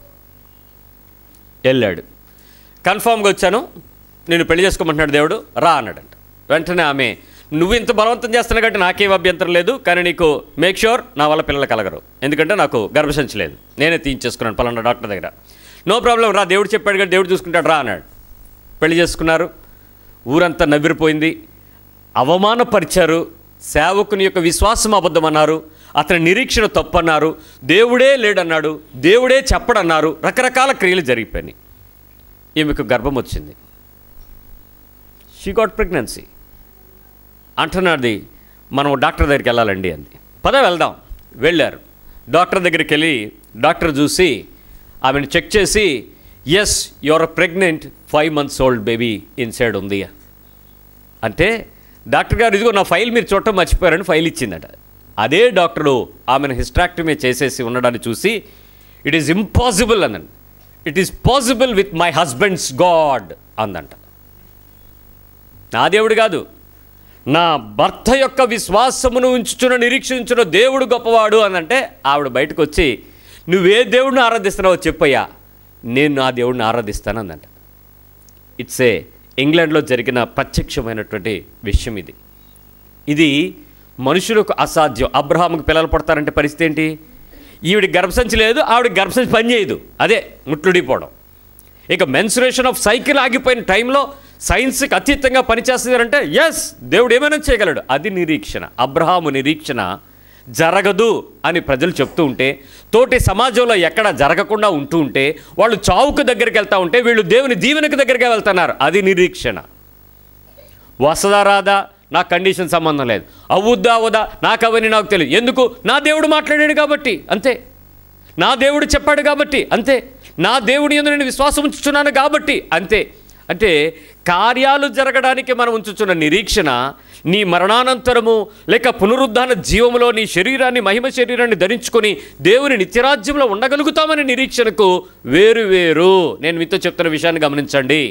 [SPEAKER 1] వెళ్ళాడు కన్ఫామ్గా వచ్చాను నేను పెళ్లి చేసుకోమంటున్నాడు దేవుడు రా అన్నాడంట వెంటనే ఆమె నువ్వు ఇంత బలవంతం చేస్తున్నావు కాబట్టి నాకేం అభ్యంతరం లేదు కానీ నీకు మేక్ షూర్ నా వల్ల పిల్లలు కలగరు ఎందుకంటే నాకు గర్భసంచి లేదు నేనే తీయించేసుకున్నాను పలానా డాక్టర్ దగ్గర నో ప్రాబ్లం రా దేవుడు చెప్పాడు కానీ దేవుడు చూసుకుంటాడు రా అన్నాడు పెళ్లి చేసుకున్నారు ఊరంతా నవ్విరిపోయింది అవమానపరిచారు సేవకుని యొక్క విశ్వాసం అబద్ధమన్నారు అతని నిరీక్షణ తప్పన్నారు దేవుడే లేడన్నాడు దేవుడే చెప్పడన్నారు రకరకాల క్రియలు జరిగిపోయినాయి ఈమెకు గర్భం వచ్చింది షీ గాట్ ప్రెగ్నెన్సీ అంటున్నది మనం డాక్టర్ దగ్గరికి వెళ్ళాలండి అంది పద వెళ్దాం వెళ్ళారు డాక్టర్ దగ్గరికి వెళ్ళి డాక్టర్ చూసి ఆమెను చెక్ చేసి yes you're pregnant five months old baby inside ఉంది అంటే డాక్టర్ గారు ఇదిగో నా ఫైల్ మీరు చూడటం మర్చిపోయారని ఫైల్ ఇచ్చిందట అదే డాక్టరు ఆమెను హిస్ట్రాక్టమీ చేసేసి ఉండడాన్ని చూసి ఇట్ ఈస్ ఇంపాసిబుల్ అనండి it is possible with my husband's God అందంట నా దేవుడు కాదు నా భర్త యొక్క విశ్వాసమును ఉంచుచున్న నిరీక్షించిన దేవుడు గొప్పవాడు అని అంటే ఆవిడ బయటకు వచ్చి నువ్వే దేవుడిని ఆరాధిస్తున్నావో చెప్పయ్యా నేను నా దేవుడిని ఆరాధిస్తాను అందంట ఇట్స్ ఏ ఇంగ్లాండ్లో జరిగిన ప్రత్యక్షమైనటువంటి విషయం ఇది ఇది మనుషులకు అసాధ్యం అబ్రహాముకు పిల్లలు పడతారంటే పరిస్థితి ఏంటి ఈవిడ గర్భసంచి లేదు ఆవిడ గర్భసంచి పని చేయదు అదే ముట్లుడిపోవడం ఇక మెన్సురేషన్ ఆఫ్ సైకిల్ ఆగిపోయిన టైంలో సైన్స్కి అతీతంగా పనిచేస్తుందంటే ఎస్ దేవుడు ఏమైనా చేయగలడు అది నిరీక్షణ అబ్రహాము నిరీక్షణ జరగదు అని ప్రజలు చెప్తూ ఉంటే తోటి సమాజంలో ఎక్కడ జరగకుండా ఉంటూ ఉంటే వాళ్ళు చావుకు దగ్గరికి వెళ్తూ ఉంటే వీళ్ళు దేవుని దీవెనకు దగ్గరికి వెళ్తున్నారు అది నిరీక్షణ వస్తుందా రాదా నాకు కండిషన్ సంబంధం లేదు అవుద్దా అవదా నాకు అవన్నీ నాకు తెలియదు ఎందుకు నా దేవుడు మాట్లాడాడు కాబట్టి అంతే నా దేవుడు చెప్పాడు కాబట్టి అంతే నా దేవుడి ఎందు నేను విశ్వాసం ఉంచుతున్నాను కాబట్టి అంతే అంటే కార్యాలు జరగడానికి మనం ఉంచుతున్న నిరీక్షణ నీ మరణానంతరము లేక పునరుద్ధాన జీవములో నీ శరీరాన్ని మహిమ శరీరాన్ని ధరించుకొని దేవుని నిత్యరాజ్యంలో ఉండగలుగుతామనే నిరీక్షణకు వేరు వేరు నేను మీతో చెప్తున్న విషయాన్ని గమనించండి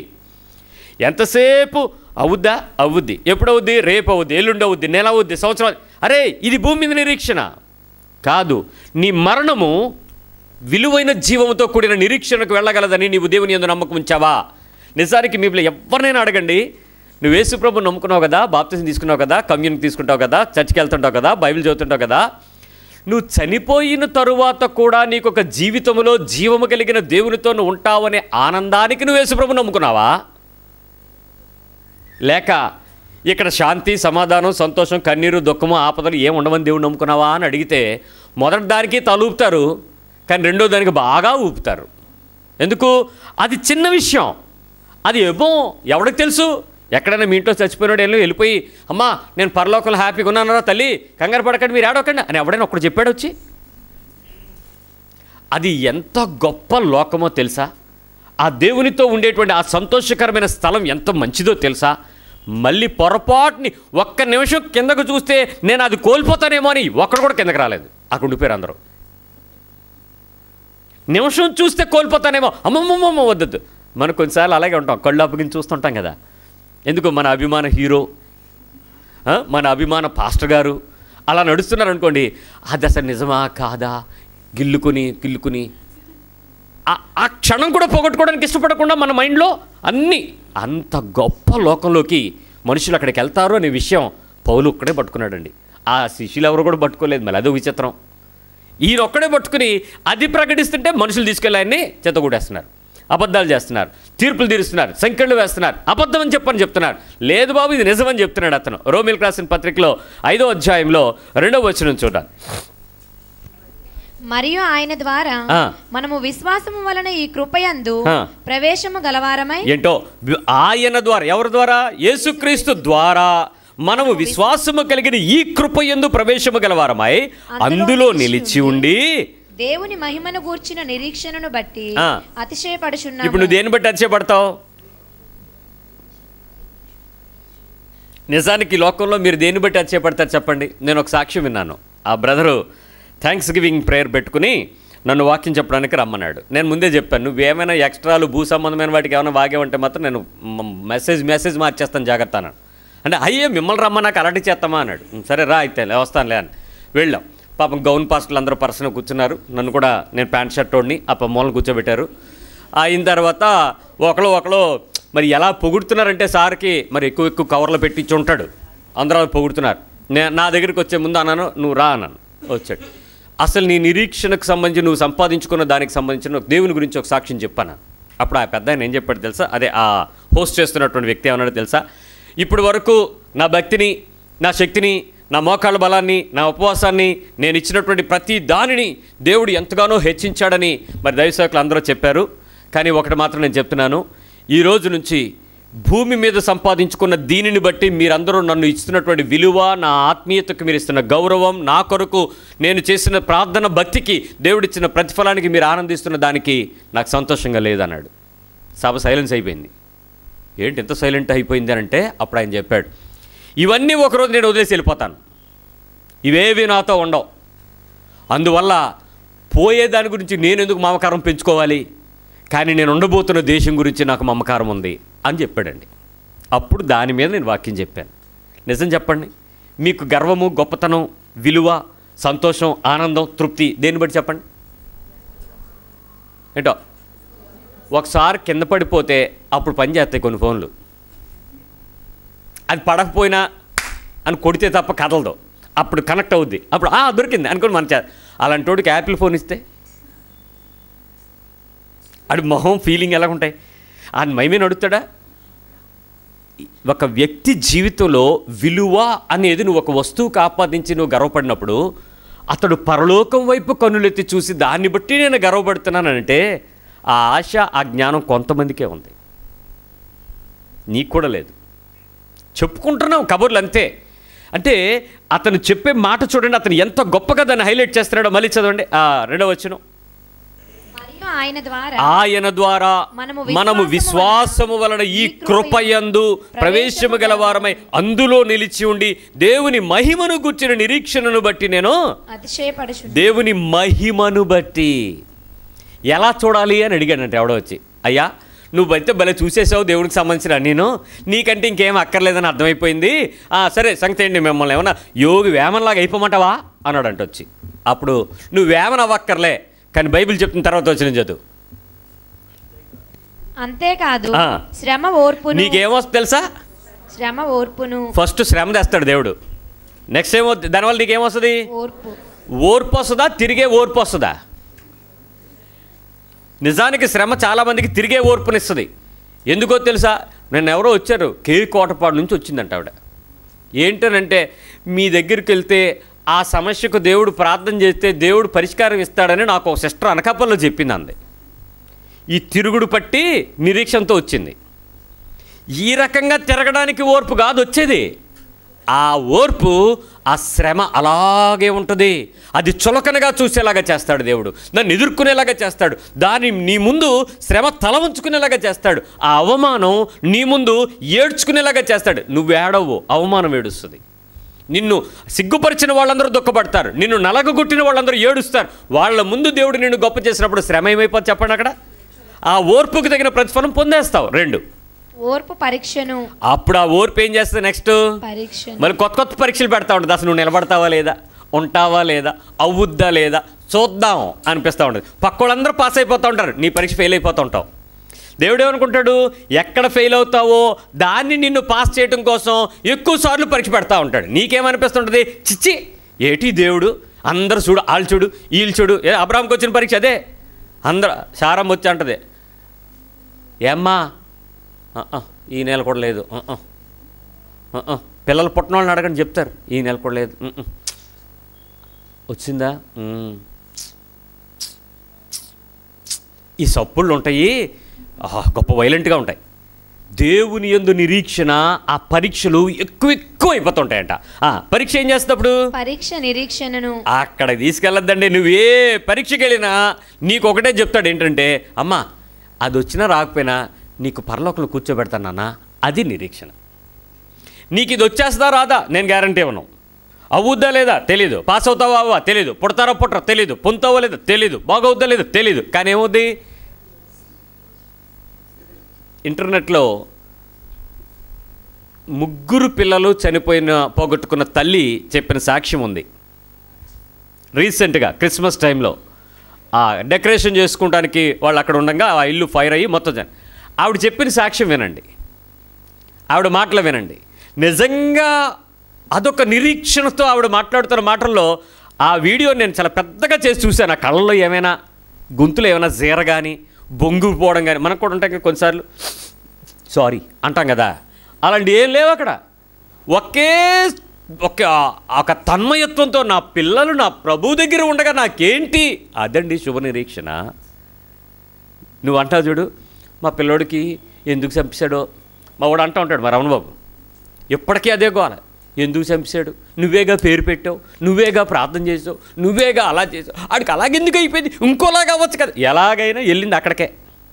[SPEAKER 1] ఎంతసేపు అవుద్దా అవుద్ది ఎప్పుడు అవుద్ది రేపు అవుద్ది ఎల్లుండి అవుద్ది నెల అవుద్ది సంవత్సరం అరే ఇది భూమి మీద నిరీక్షణ కాదు నీ మరణము విలువైన జీవముతో కూడిన నిరీక్షణకు వెళ్ళగలదని నీవు దేవుని ఎందు నమ్మకం ఉంచావా నిజానికి మీరు ఎవరినైనా అడగండి నువ్వు యేసుప్రభు నమ్ముకున్నావు కదా బాప్తిజం తీసుకున్నావు కదా కమ్యూన్ తీసుకుంటావు కదా చర్చికి వెళ్తుంటావు కదా బైబిల్ చదువుతుంటావు కదా నువ్వు చనిపోయిన తరువాత కూడా నీకు ఒక జీవితంలో జీవము కలిగిన దేవునితో నువ్వు ఉంటావనే ఆనందానికి నువ్వు యేసుప్రభు నమ్ముకున్నావా లేక ఇక్కడ శాంతి సమాధానం సంతోషం కన్నీరు దుఃఖము ఆపదలు ఏం ఉండవని దేవుడు నమ్ముకున్నావా అని అడిగితే మొదటి దానికి తలూపుతారు కానీ రెండో దానికి బాగా ఊపుతారు ఎందుకు అది చిన్న విషయం అది ఏమో ఎవడికి తెలుసు ఎక్కడైనా మీ ఇంట్లో చచ్చిపోయినాడు వెళ్ళి వెళ్ళిపోయి అమ్మా నేను పరలోకంలో హ్యాపీగా ఉన్నానరా తల్లి కంగారు పడకండి మీరు ఏడవకండి అని ఎవడైనా ఒకడు చెప్పాడు వచ్చి అది ఎంత గొప్ప లోకమో తెలుసా ఆ దేవునితో ఉండేటువంటి ఆ సంతోషకరమైన స్థలం ఎంత మంచిదో తెలుసా మళ్ళీ పొరపాటుని ఒక్క నిమిషం కిందకు చూస్తే నేను అది కోల్పోతానేమో అని ఒక్కడు కూడా కిందకు రాలేదు అక్కడ ఉండిపోయారు అందరూ నిమిషం చూస్తే కోల్పోతానేమో అమ్మమ్మమ్మ వద్దద్దు మనం కొన్నిసార్లు అలాగే ఉంటాం కళ్ళు అప్పగించి చూస్తుంటాం కదా ఎందుకు మన అభిమాన హీరో ఆ, మన అభిమాన పాస్టర్ గారు అలా నడుస్తున్నారు అనుకోండి అది అసలు నిజమా కాదా గిల్లుకుని గిల్లుకుని ఆ- ఆ క్షణం కూడా పోగొట్టుకోవడానికి ఇష్టపడకుండా మన మైండ్లో అన్నీ అంత గొప్ప లోకంలోకి మనుషులు అక్కడికి వెళ్తారు అనే విషయం పౌలు ఒక్కడే పట్టుకున్నాడండి ఆ శిష్యులు ఎవరు కూడా పట్టుకోలేదు మళ్ళీ అదో విచిత్రం ఈయన ఒక్కడే పట్టుకుని అది ప్రకటిస్తుంటే మనుషులు తీసుకెళ్ళి ఆయన్ని చెత్తగూడేస్తున్నారు అబద్ధాలు చేస్తున్నారు తీర్పులు తీరుస్తున్నారు సంఖ్యలు వేస్తున్నారు అబద్ధం అని చెప్పని చెప్తున్నారు లేదు బాబు ఇది నిజమని చెప్తున్నాడు అతను రోమిల్ రాసిన పత్రికలో ఐదో అధ్యాయంలో రెండవ వచనం చూడాలి
[SPEAKER 2] మరియు ఆయన ద్వారా
[SPEAKER 1] ఆ.
[SPEAKER 2] మనము విశ్వాసము వలన ఈ కృపయందు
[SPEAKER 1] ఆ.
[SPEAKER 2] ప్రవేశము గలవారమై
[SPEAKER 1] ఏంటో వి- ఆయన ద్వారా ఎవరి ద్వారా యేసుక్రీస్తు ద్వారా మనము విశ్వాసము కలిగిన ఈ కృప ఎందు ప్రవేశము గలవారమై అందులో నిలిచి ఉండి
[SPEAKER 2] దేవుని మహిమను గూర్చిన నిరీక్షణను బట్టి
[SPEAKER 1] ఆ.
[SPEAKER 2] అతిశయపడుచున్నాము
[SPEAKER 1] ఇప్పుడు నువ్వు దేన్ని బట్టి అతిశయపడతావు నిజానికి ఈ లోకంలో మీరు దేన్ని బట్టి అతిశయపడతారు చెప్పండి నేను ఒక సాక్ష్యం విన్నాను ఆ బ్రదరు థ్యాంక్స్ గివింగ్ ప్రేయర్ పెట్టుకుని నన్ను వాక్యం చెప్పడానికి రమ్మన్నాడు నేను ముందే చెప్పాను నువ్వేమైనా ఎక్స్ట్రాలు భూ సంబంధమైన వాటికి ఏమైనా వాగేవంటే మాత్రం నేను మ- మెసేజ్ మెసేజ్ మార్చేస్తాను జాగ్రత్త అన్నాడు అంటే అయ్యే మిమ్మల్ని రమ్మ నాకు అలాంటి చేస్తామా అన్నాడు "ఉం, సరే రా అయితే లే, వస్తానులే అని వెళ్ళాం పాపం గౌన్ పాస్టర్లు అందరూ పర్సన్ కూర్చున్నారు నన్ను కూడా నేను ప్యాంట్ షర్ట్ వాడిని ఆ మూలను కూర్చోబెట్టారు అయిన తర్వాత ఒకళ్ళు ఒకళ్ళు మరి ఎలా పొగుడుతున్నారంటే సార్కి మరి ఎక్కువ ఎక్కువ కవర్లో పెట్టించి ఉంటాడు అందరూ అలా పొగుడుతున్నారు నే నా దగ్గరికి వచ్చే ముందు అన్నాను నువ్వు రా అన్నాను వచ్చాడు అసలు నీ నిరీక్షణకు సంబంధించి నువ్వు సంపాదించుకున్న దానికి సంబంధించిన ఒక దేవుని గురించి ఒక సాక్ష్యం చెప్పాను అప్పుడు ఆ పెద్ద ఆయన ఏం చెప్పాడు తెలుసా అదే ఆ హోస్ట్ చేస్తున్నటువంటి వ్యక్తి ఏమన్నాడో తెలుసా ఇప్పుడు వరకు నా భక్తిని నా శక్తిని నా మోకాళ్ళ బలాన్ని నా ఉపవాసాన్ని నేను ఇచ్చినటువంటి ప్రతి దానిని దేవుడు ఎంతగానో హెచ్చించాడని మరి దైవసేవకులు అందరూ చెప్పారు కానీ ఒకటి మాత్రం నేను చెప్తున్నాను ఈ రోజు నుంచి భూమి మీద సంపాదించుకున్న దీనిని బట్టి మీరందరూ నన్ను ఇస్తున్నటువంటి విలువ నా ఆత్మీయతకు మీరు ఇస్తున్న గౌరవం నా కొరకు నేను చేసిన ప్రార్థన భక్తికి దేవుడిచ్చిన ప్రతిఫలానికి మీరు ఆనందిస్తున్న దానికి నాకు సంతోషంగా లేదన్నాడు సభ సైలెన్స్ అయిపోయింది ఏంటి ఎంత సైలెంట్ అయిపోయింది అని అంటే అప్పుడు ఆయన చెప్పాడు ఇవన్నీ ఒకరోజు నేను వదిలేసి వెళ్ళిపోతాను ఇవేవి నాతో ఉండవు అందువల్ల పోయే దాని గురించి నేను ఎందుకు మమకారం పెంచుకోవాలి కానీ నేను ఉండబోతున్న దేశం గురించి నాకు మమకారం ఉంది అని చెప్పాడండి అప్పుడు దాని మీద నేను వాక్యం చెప్పాను నిజం చెప్పండి మీకు గర్వము గొప్పతనం విలువ సంతోషం ఆనందం తృప్తి దేన్ని బట్టి చెప్పండి ఏంటో ఒకసారి కింద పడిపోతే అప్పుడు పని చేస్తాయి కొన్ని ఫోన్లు అది పడకపోయినా అని కొడితే తప్ప కదలదు అప్పుడు కనెక్ట్ అవుద్ది అప్పుడు ఆ దొరికింది అనుకోని మన చే- అలాంటి వాడికి యాపిల్ ఫోన్ ఇస్తే అడు మొహం ఫీలింగ్ ఎలా ఉంటాయి ఆయన మైమే నడుస్తాడా ఒక వ్యక్తి జీవితంలో విలువ అనేది నువ్వు ఒక వస్తువుకు ఆపాదించి నువ్వు గర్వపడినప్పుడు అతడు పరలోకం వైపు కన్నులెత్తి చూసి దాన్ని బట్టి నేను గర్వపడుతున్నానంటే ఆ ఆశ ఆ జ్ఞానం కొంతమందికే ఉంది నీకు కూడా లేదు చెప్పుకుంటున్నాం కబుర్లు అంతే అంటే అతను చెప్పే మాట చూడండి అతను ఎంత గొప్పగా దాన్ని హైలైట్ చేస్తున్నాడో మళ్ళీ చదవండి ఆ, రెండవ వచ్చును
[SPEAKER 2] మరియు ఆయన ద్వారా
[SPEAKER 1] ఆయన ద్వారా
[SPEAKER 2] మనము
[SPEAKER 1] మనము
[SPEAKER 2] విశ్వాసము
[SPEAKER 1] విశ్వాసము వలన ఈ
[SPEAKER 2] ఈ
[SPEAKER 1] కృపయందు ప్రవేశము గలవారమై అందులో నిలిచి ఉండి దేవుని మహిమను గుర్చిన నిరీక్షణను బట్టి నేను
[SPEAKER 2] అతిశయపడుచు
[SPEAKER 1] దేవుని మహిమను బట్టి ఎలా చూడాలి అని అడిగాడంటే ఎవడో వచ్చి అయ్యా నువ్వైతే భలే చూసేసావు దేవునికి సంబంధించిన నేను నీకంటే ఇంకేం అక్కర్లేదని అర్థమైపోయింది ఆ, సరే సంగతి ఏంటి మిమ్మల్ని ఏమన్నా యోగి వేమనలాగా అయిపోమంటావా అన్నాడంట వచ్చి అప్పుడు నువ్వు వేమన అవ్వక్కర్లే కానీ బైబిల్ చెప్తున్న తర్వాత వచ్చిన చదువు
[SPEAKER 2] అంతేకాదు
[SPEAKER 1] ఆ.
[SPEAKER 2] శ్రమ ఓర్పును
[SPEAKER 1] నీకేమొస్తుంది తెలుసా
[SPEAKER 2] శ్రమ ఓర్పును
[SPEAKER 1] ఫస్ట్ శ్రమ తెస్తాడు దేవుడు నెక్స్ట్ ఏమో దానివల్ల నీకేమొస్తుంది
[SPEAKER 2] ఓర్పు
[SPEAKER 1] ఓర్పు వస్తుందా తిరిగే ఓర్పు వస్తుందా నిజానికి శ్రమ చాలామందికి తిరిగే ఓర్పునిస్తుంది ఎందుకో తెలుసా నేను ఎవరో వచ్చారు కే కోటపాడు నుంచి వచ్చిందంట ఆవిడ ఏంటనంటే మీ దగ్గరికి వెళ్తే ఆ సమస్యకు దేవుడు ప్రార్థన చేస్తే దేవుడు పరిష్కారం ఇస్తాడని నాకు ఒక సిస్టర్ అనకాపల్లో చెప్పింది అంది ఈ తిరుగుడు పట్టి నిరీక్షణతో వచ్చింది ఈ రకంగా తిరగడానికి ఓర్పు కాదు వచ్చేది ఆ ఓర్పు ఆ శ్రమ అలాగే ఉంటుంది అది చులకనగా చూసేలాగా చేస్తాడు దేవుడు దాన్ని ఎదుర్కొనేలాగా చేస్తాడు దాన్ని నీ ముందు శ్రమ తల ఉంచుకునేలాగా చేస్తాడు ఆ అవమానం నీ ముందు ఏడ్చుకునేలాగా చేస్తాడు నువ్వు ఏడవు అవమానం ఏడుస్తుంది నిన్ను సిగ్గుపరిచిన వాళ్ళందరూ దుఃఖపడతారు నిన్ను నలగగొట్టిన వాళ్ళందరూ ఏడుస్తారు వాళ్ళ ముందు దేవుడు నిన్ను గొప్ప చేసినప్పుడు శ్రమ ఏమైపోతుంది చెప్పండి అక్కడ ఆ ఓర్పుకు తగిన ప్రతిఫలం పొందేస్తావు రెండు
[SPEAKER 2] ఓర్పు పరీక్షను
[SPEAKER 1] అప్పుడు ఆ ఓర్పు ఏం చేస్తుంది నెక్స్ట్
[SPEAKER 2] పరీక్షను
[SPEAKER 1] మళ్ళీ కొత్త కొత్త పరీక్షలు పెడతా ఉంటుంది అసలు నువ్వు నిలబడతావా లేదా ఉంటావా లేదా అవుద్దా లేదా చూద్దాం అనిపిస్తూ ఉంటుంది పక్క వాళ్ళందరూ పాస్ అయిపోతూ ఉంటారు నీ పరీక్ష ఫెయిల్ అయిపోతూ ఉంటావు దేవుడు ఏమనుకుంటాడు ఎక్కడ ఫెయిల్ అవుతావో దాన్ని నిన్ను పాస్ చేయడం కోసం ఎక్కువ సార్లు పరీక్ష పెడతా ఉంటాడు నీకేమనిపిస్తుంటుంది చిచ్చి ఏటి దేవుడు అందరు చూడు వాళ్ళు చూడు వీళ్ళు చూడు ఏ అబ్రామ్కి వచ్చిన పరీక్ష అదే అందరు సారం వచ్చి అంటది ఏమ్మా "ఆ, ఆ, ఈ నెల కూడా లేదు ఆ, ఆ. ఆ, ఆ. పిల్లలు పుట్టిన వాళ్ళని అడగండి చెప్తారు ఈ నెల కూడా లేదు ఉమ్, ఉమ్. వచ్చిందా ఉమ్. ఈ సప్పుళ్ళు ఉంటాయి ఆహా, గొప్ప వైలెంట్గా ఉంటాయి దేవుని యందు నిరీక్షణ ఆ పరీక్షలు ఎక్కువ ఎక్కువ అయిపోతుంటాయంట ఆ, పరీక్ష ఏం చేస్తున్నప్పుడు
[SPEAKER 2] పరీక్ష నిరీక్షణను
[SPEAKER 1] అక్కడ తీసుకెళ్ళొద్దండి నువ్వే పరీక్షకి వెళ్ళినా నీకు ఒకటే చెప్తాడు ఏంటంటే అమ్మా అది వచ్చినా రాకపోయినా నీకు పరలోకంలో కూర్చోబెడతాను నాన్న అది నిరీక్షణ నీకు ఇది వచ్చేస్తుందా రాదా నేను గ్యారంటీ ఇవ్వను అవుద్దా లేదా తెలీదు పాస్ అవుతావా అవ్వా తెలీదు పుడతారా పుట్టరా తెలీదు పొందుతావా లేదా తెలీదు బాగవుద్దా లేదా తెలీదు కానీ ఏమవుద్ది ఇంటర్నెట్లో ముగ్గురు పిల్లలు చనిపోయిన పోగొట్టుకున్న తల్లి చెప్పిన సాక్ష్యం ఉంది రీసెంట్గా క్రిస్మస్ టైంలో ఆ డెకరేషన్ చేసుకోవడానికి వాళ్ళు అక్కడ ఉండగా ఆ ఇల్లు ఫైర్ అయ్యి మొత్తం జన- ఆవిడ చెప్పిన సాక్ష్యం వినండి ఆవిడ మాటలు వినండి నిజంగా అదొక నిరీక్షణతో ఆవిడ మాట్లాడుతున్న మాటల్లో ఆ వీడియో నేను చాలా పెద్దగా చేసి చూశాను ఆ కళ్ళలో ఏమైనా గొంతులో ఏమైనా జీర కానీ బొంగుపోవడం కానీ మనకు కూడా ఉంటాయి కదా కొన్నిసార్లు సారీ అంటాం కదా అలాంటి ఏం లేవు అక్కడ ఒకే ఒక ఒక తన్మయత్వంతో నా పిల్లలు నా ప్రభు దగ్గర ఉండగా నాకేంటి అదండి శుభ నిరీక్షణ నువ్వు అంటావు చూడు మా పిల్లోడికి ఎందుకు చంపేశాడో మా వాడు అంటూ ఉంటాడు మా రమణబాబు ఎప్పటికీ అదే గోల ఎందుకు చంపేశాడు నువ్వేగా పేరు పెట్టావు నువ్వేగా ప్రార్థన చేసావు నువ్వేగా అలా చేసావు ఆడికి అలాగెందుకు అయిపోయింది ఇంకోలాగా అవ్వచ్చు కదా ఎలాగైనా వెళ్ళింది అక్కడికే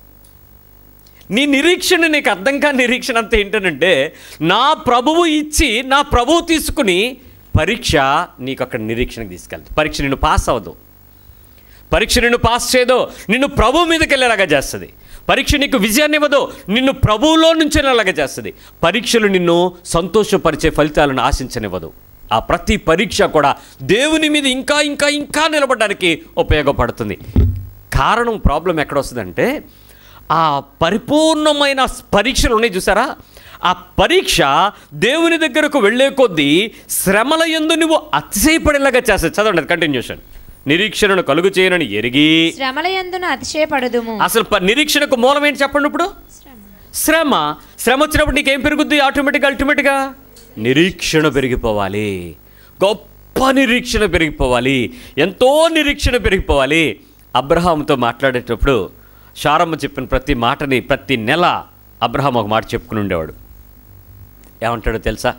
[SPEAKER 1] నీ నిరీక్షణ నీకు అర్థం కాని నిరీక్షణ అంతా ఏంటంటే నా ప్రభువు ఇచ్చి నా ప్రభువు తీసుకుని పరీక్ష నీకు అక్కడ నిరీక్షణకు తీసుకెళ్తుంది పరీక్ష నిన్ను పాస్ అవ్వదు పరీక్ష నిన్ను పాస్ చేయదో నిన్ను ప్రభువు మీదకి వెళ్ళేలాగా చేస్తుంది పరీక్ష నీకు విజయాన్ని ఇవ్వదు నిన్ను ప్రభువులో నుంచి వెళ్ళేలాగా చేస్తుంది పరీక్షలు నిన్ను సంతోషపరిచే ఫలితాలను ఆశించనివ్వదు ఆ ప్రతి పరీక్ష కూడా దేవుని మీద ఇంకా ఇంకా ఇంకా నిలబడడానికి ఉపయోగపడుతుంది కారణం ప్రాబ్లం ఎక్కడ వస్తుందంటే ఆ పరిపూర్ణమైన పరీక్షలు ఉన్నాయి చూసారా ఆ పరీక్ష దేవుని దగ్గరకు వెళ్ళే కొద్దీ శ్రమల యందు నువ్వు అతిశయపడేలాగా చేస్తుంది చదవండి అది కంటిన్యూషన్ నిరీక్షణను కలుగు చేయనని ఎరిగి
[SPEAKER 2] శ్రమల యందున అతిశయపడదుము
[SPEAKER 1] అసలు ప- నిరీక్షణకు మూలం ఏంటి చెప్పండి ఇప్పుడు శ్రమ శ్రమ వచ్చినప్పుడు నీకేం పెరుగుద్ది ఆటోమేటిక్గా అల్టిమేట్గా నిరీక్షణ పెరిగిపోవాలి గొప్ప నిరీక్షణ పెరిగిపోవాలి ఎంతో నిరీక్షణ పెరిగిపోవాలి అబ్రహాంతో మాట్లాడేటప్పుడు శారమ్మ చెప్పిన ప్రతి మాటని ప్రతి నెల అబ్రహాం ఒక మాట చెప్పుకుని ఉండేవాడు ఏమంటాడో తెలుసా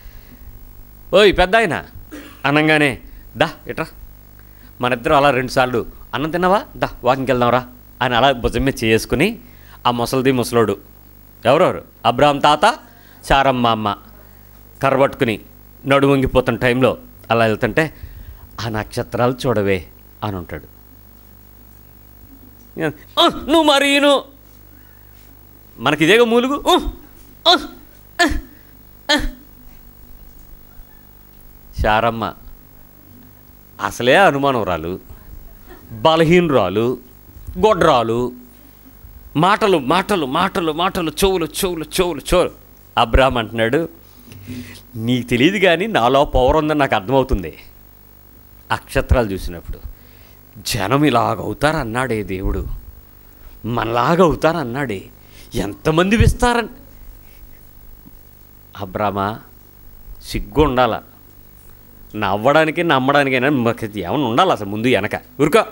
[SPEAKER 1] ఓయ్ పెద్ద ఆయన అనగానే దా ఇట్రా మన ఇద్దరం అలా రెండుసార్లు అన్నం తిన్నావా దా వాకింగ్కి వెళ్దాంరా అని అలా భుజం మీద చేసుకుని ఆ ముసలిది ముసలోడు ఎవరెవరు అబ్రాహం తాత చారమ్మ అమ్మ కర్ర పట్టుకుని నడు వంగిపోతున్న టైంలో అలా వెళ్తుంటే ఆ నక్షత్రాలు చూడవే అని ఉంటాడు "ఆ, నువ్వు మరీను మనకి ఇదేగా మూలుగు "ఉ, ఉ, ఆ, ఆ." శారమ్మ అసలే అనుమానవరాలు బలహీనరాలు గొడ్రాలు మాటలు మాటలు మాటలు మాటలు చెవులు చెవులు చెవులు చెవులు అబ్రాహం అంటున్నాడు నీకు తెలియదు కానీ నాలో పవర్ ఉందని నాకు అర్థమవుతుంది అక్షత్రాలు చూసినప్పుడు జనం ఇలాగ అవుతారన్నాడే దేవుడు మనలాగా అవుతారన్నాడే ఎంతమంది విస్తారని అబ్రామా సిగ్గు ఉండాల నవ్వడానికి నమ్మడానికైనా మాకు ఏమైనా ఉండాలి అసలు ముందు వెనక ఉరుకో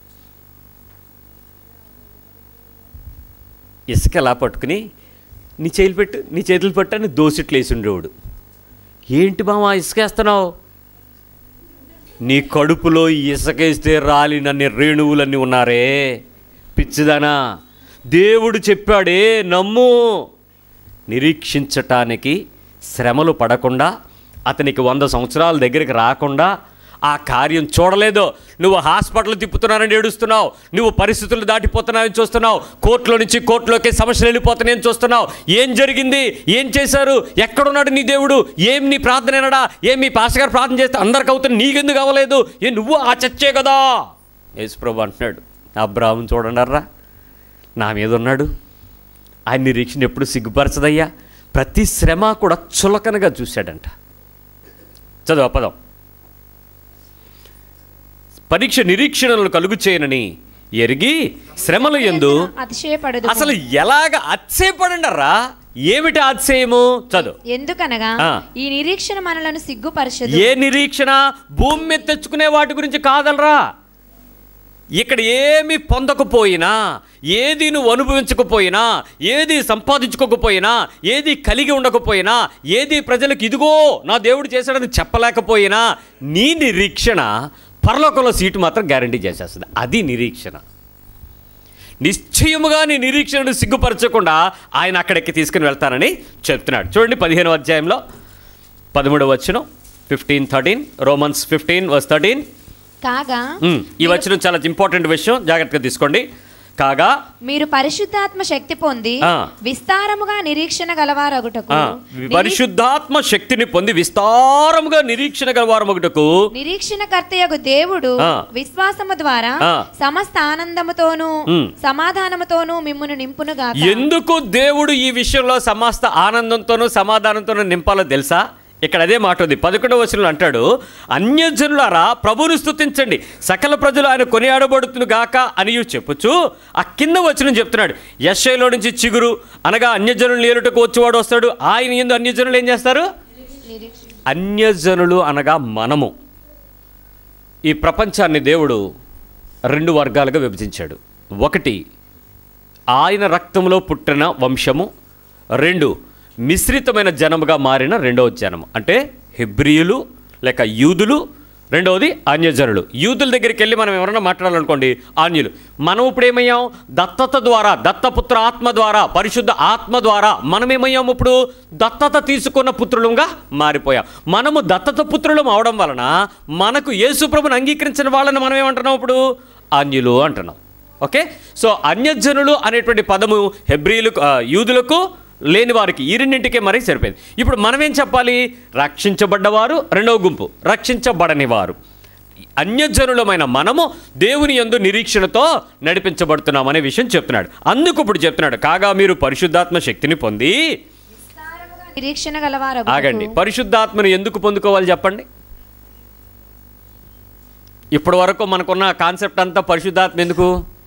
[SPEAKER 1] ఇసుక ఎలా పట్టుకుని నీ చేతులు పెట్టు నీ చేతులు పెట్టు అని దోసిట్లు వేసి ఉండేవాడు ఏంటి మామ ఇసుకేస్తున్నావు నీ కడుపులో ఇసుకేస్తే రాలినన్ని రేణువులన్నీ ఉన్నారే పిచ్చిదానా దేవుడు చెప్పాడే నమ్ము నిరీక్షించటానికి శ్రమలు పడకుండా అతనికి వంద సంవత్సరాల దగ్గరికి రాకుండా ఆ కార్యం చూడలేదు నువ్వు హాస్పిటల్ తిప్పుతున్నానని ఏడుస్తున్నావు నువ్వు పరిస్థితులు దాటిపోతున్నావని చూస్తున్నావు కోర్టులో నుంచి కోర్టులోకి సమస్యలు వెళ్ళిపోతున్నాయని చూస్తున్నావు ఏం జరిగింది ఏం చేశారు ఎక్కడున్నాడు నీ దేవుడు ఏం నీ ప్రార్థన వినడా ఏం మీ పాస్ గారు ప్రార్థన చేస్తే అందరికి అవుతుంది నీకెందుకు అవ్వలేదు ఏ నువ్వు ఆ చచ్చే కదా యేసుప్రభు అంటున్నాడు అబ్రాహ్మణ్ చూడండిరా నా మీద ఉన్నాడు ఆయన నిరీక్షణ ఎప్పుడు సిగ్గుపరచదయ్యా ప్రతి శ్రమ కూడా చులకనగా చూశాడంట చదువు ఆ పదం పరీక్ష నిరీక్షణలు కలుగు చేయనని ఎరిగి శ్రమల ఎందు
[SPEAKER 2] అతిశయపడదు
[SPEAKER 1] అసలు ఎలాగ అతిశయపడండరా ఏమిటి అతిశయము చదువు
[SPEAKER 2] ఎందుకనగా
[SPEAKER 1] ఆ.
[SPEAKER 2] ఈ నిరీక్షణ మనలను సిగ్గుపరచదు
[SPEAKER 1] ఏ నిరీక్షణ భూమి మీద తెచ్చుకునే వాటి గురించి కాదలరా ఇక్కడ ఏమి పొందకపోయినా ఏది నువ్వు అనుభవించకపోయినా ఏది సంపాదించుకోకపోయినా ఏది కలిగి ఉండకపోయినా ఏది ప్రజలకు ఇదిగో నా దేవుడు చేశాడని చెప్పలేకపోయినా నీ నిరీక్షణ పరలోకంలో సీటు మాత్రం గ్యారంటీ చేసేస్తుంది అది నిరీక్షణ నిశ్చయముగా నీ నిరీక్షణను సిగ్గుపరచకుండా ఆయన అక్కడికి తీసుకుని వెళ్తానని చెప్తున్నాడు చూడండి పదిహేను అధ్యాయంలో పదమూడవ వచనం fifteen thirteen Romans fifteen verse thirteen
[SPEAKER 2] కాగా
[SPEAKER 1] ఈ వచనం చాలా ఇంపార్టెంట్ విషయం జాగ్రత్తగా తీసుకోండి కాగా
[SPEAKER 2] మీరు పరిశుద్ధాత్మ శక్తి పొంది
[SPEAKER 1] ఆ.
[SPEAKER 2] విస్తారముగా నిరీక్షణ గలవారగుటకు
[SPEAKER 1] ఆ, పరిశుద్ధాత్మ శక్తిని పొంది విస్తారముగా నిరీక్షణ గలవారం ఒకటకు
[SPEAKER 2] నిరీక్షణ కర్తయగు దేవుడు
[SPEAKER 1] ఆ.
[SPEAKER 2] విశ్వాసము ద్వారా
[SPEAKER 1] ఆ.
[SPEAKER 2] సమస్త ఆనందముతోనూ
[SPEAKER 1] ఉమ్.
[SPEAKER 2] సమాధానముతోనూ మిమ్మును నింపునుగా
[SPEAKER 1] ఎందుకు దేవుడు ఈ విషయంలో సమస్త ఆనందంతోనూ సమాధానంతోనూ నింపాలో తెలుసా ఇక్కడ అదే మాట ఉంది పదకొండవ వచనంలో అంటాడు అన్యజనులారా ప్రభువును స్తుతించండి సకల ప్రజలు ఆయన కొనియాడబడుతును గాక అని చెప్పుచు ఆ కింద వచనం చెప్తున్నాడు యశ్ఐలో నుంచి చిగురు అనగా అన్యజనులు ఏలుటకు వచ్చేవాడు వస్తాడు ఆయన ఎందు అన్యజనులు ఏం చేస్తారు అన్యజనులు అనగా మనము ఈ ప్రపంచాన్ని దేవుడు రెండు వర్గాలుగా విభజించాడు ఒకటి ఆయన రక్తంలో పుట్టిన వంశము రెండు మిశ్రితమైన జనముగా మారిన రెండవ జనము అంటే హెబ్రియులు లేక యూదులు రెండవది అన్యజనులు యూదుల దగ్గరికి వెళ్ళి మనం ఎవరైనా మాట్లాడాలనుకోండి ఆన్యులు మనం ఇప్పుడు ఏమయ్యాం దత్తత ద్వారా దత్తపుత్ర ఆత్మ ద్వారా పరిశుద్ధ ఆత్మ ద్వారా మనం ఏమయ్యాం ఇప్పుడు దత్తత తీసుకున్న పుత్రులుగా మారిపోయాం మనము దత్తత పుత్రులం అవడం వలన మనకు యేసుప్రభుని అంగీకరించిన వాళ్ళని మనం ఏమంటున్నాం ఇప్పుడు ఆన్యులు అంటున్నాం ఓకే సో అన్యజనులు అనేటువంటి పదము హెబ్రియులకు ఆ, యూదులకు లేని వారికి ఈ రెండింటికే మరి సరిపోయింది ఇప్పుడు మనం ఏం చెప్పాలి రక్షించబడ్డవారు రెండవ గుంపు రక్షించబడని వారు అన్యజనులమైన మనము దేవుని యందు నిరీక్షణతో నడిపించబడుతున్నాం అనే విషయం చెప్తున్నాడు అందుకు ఇప్పుడు చెప్తున్నాడు కాగా మీరు పరిశుద్ధాత్మ శక్తిని పొంది
[SPEAKER 2] నిరీక్షణ గలవారు
[SPEAKER 1] ఆగండి పరిశుద్ధాత్మను ఎందుకు పొందుకోవాలి చెప్పండి ఇప్పటి వరకు మనకున్న కాన్సెప్ట్ అంతా పరిశుద్ధాత్మ ఎందుకు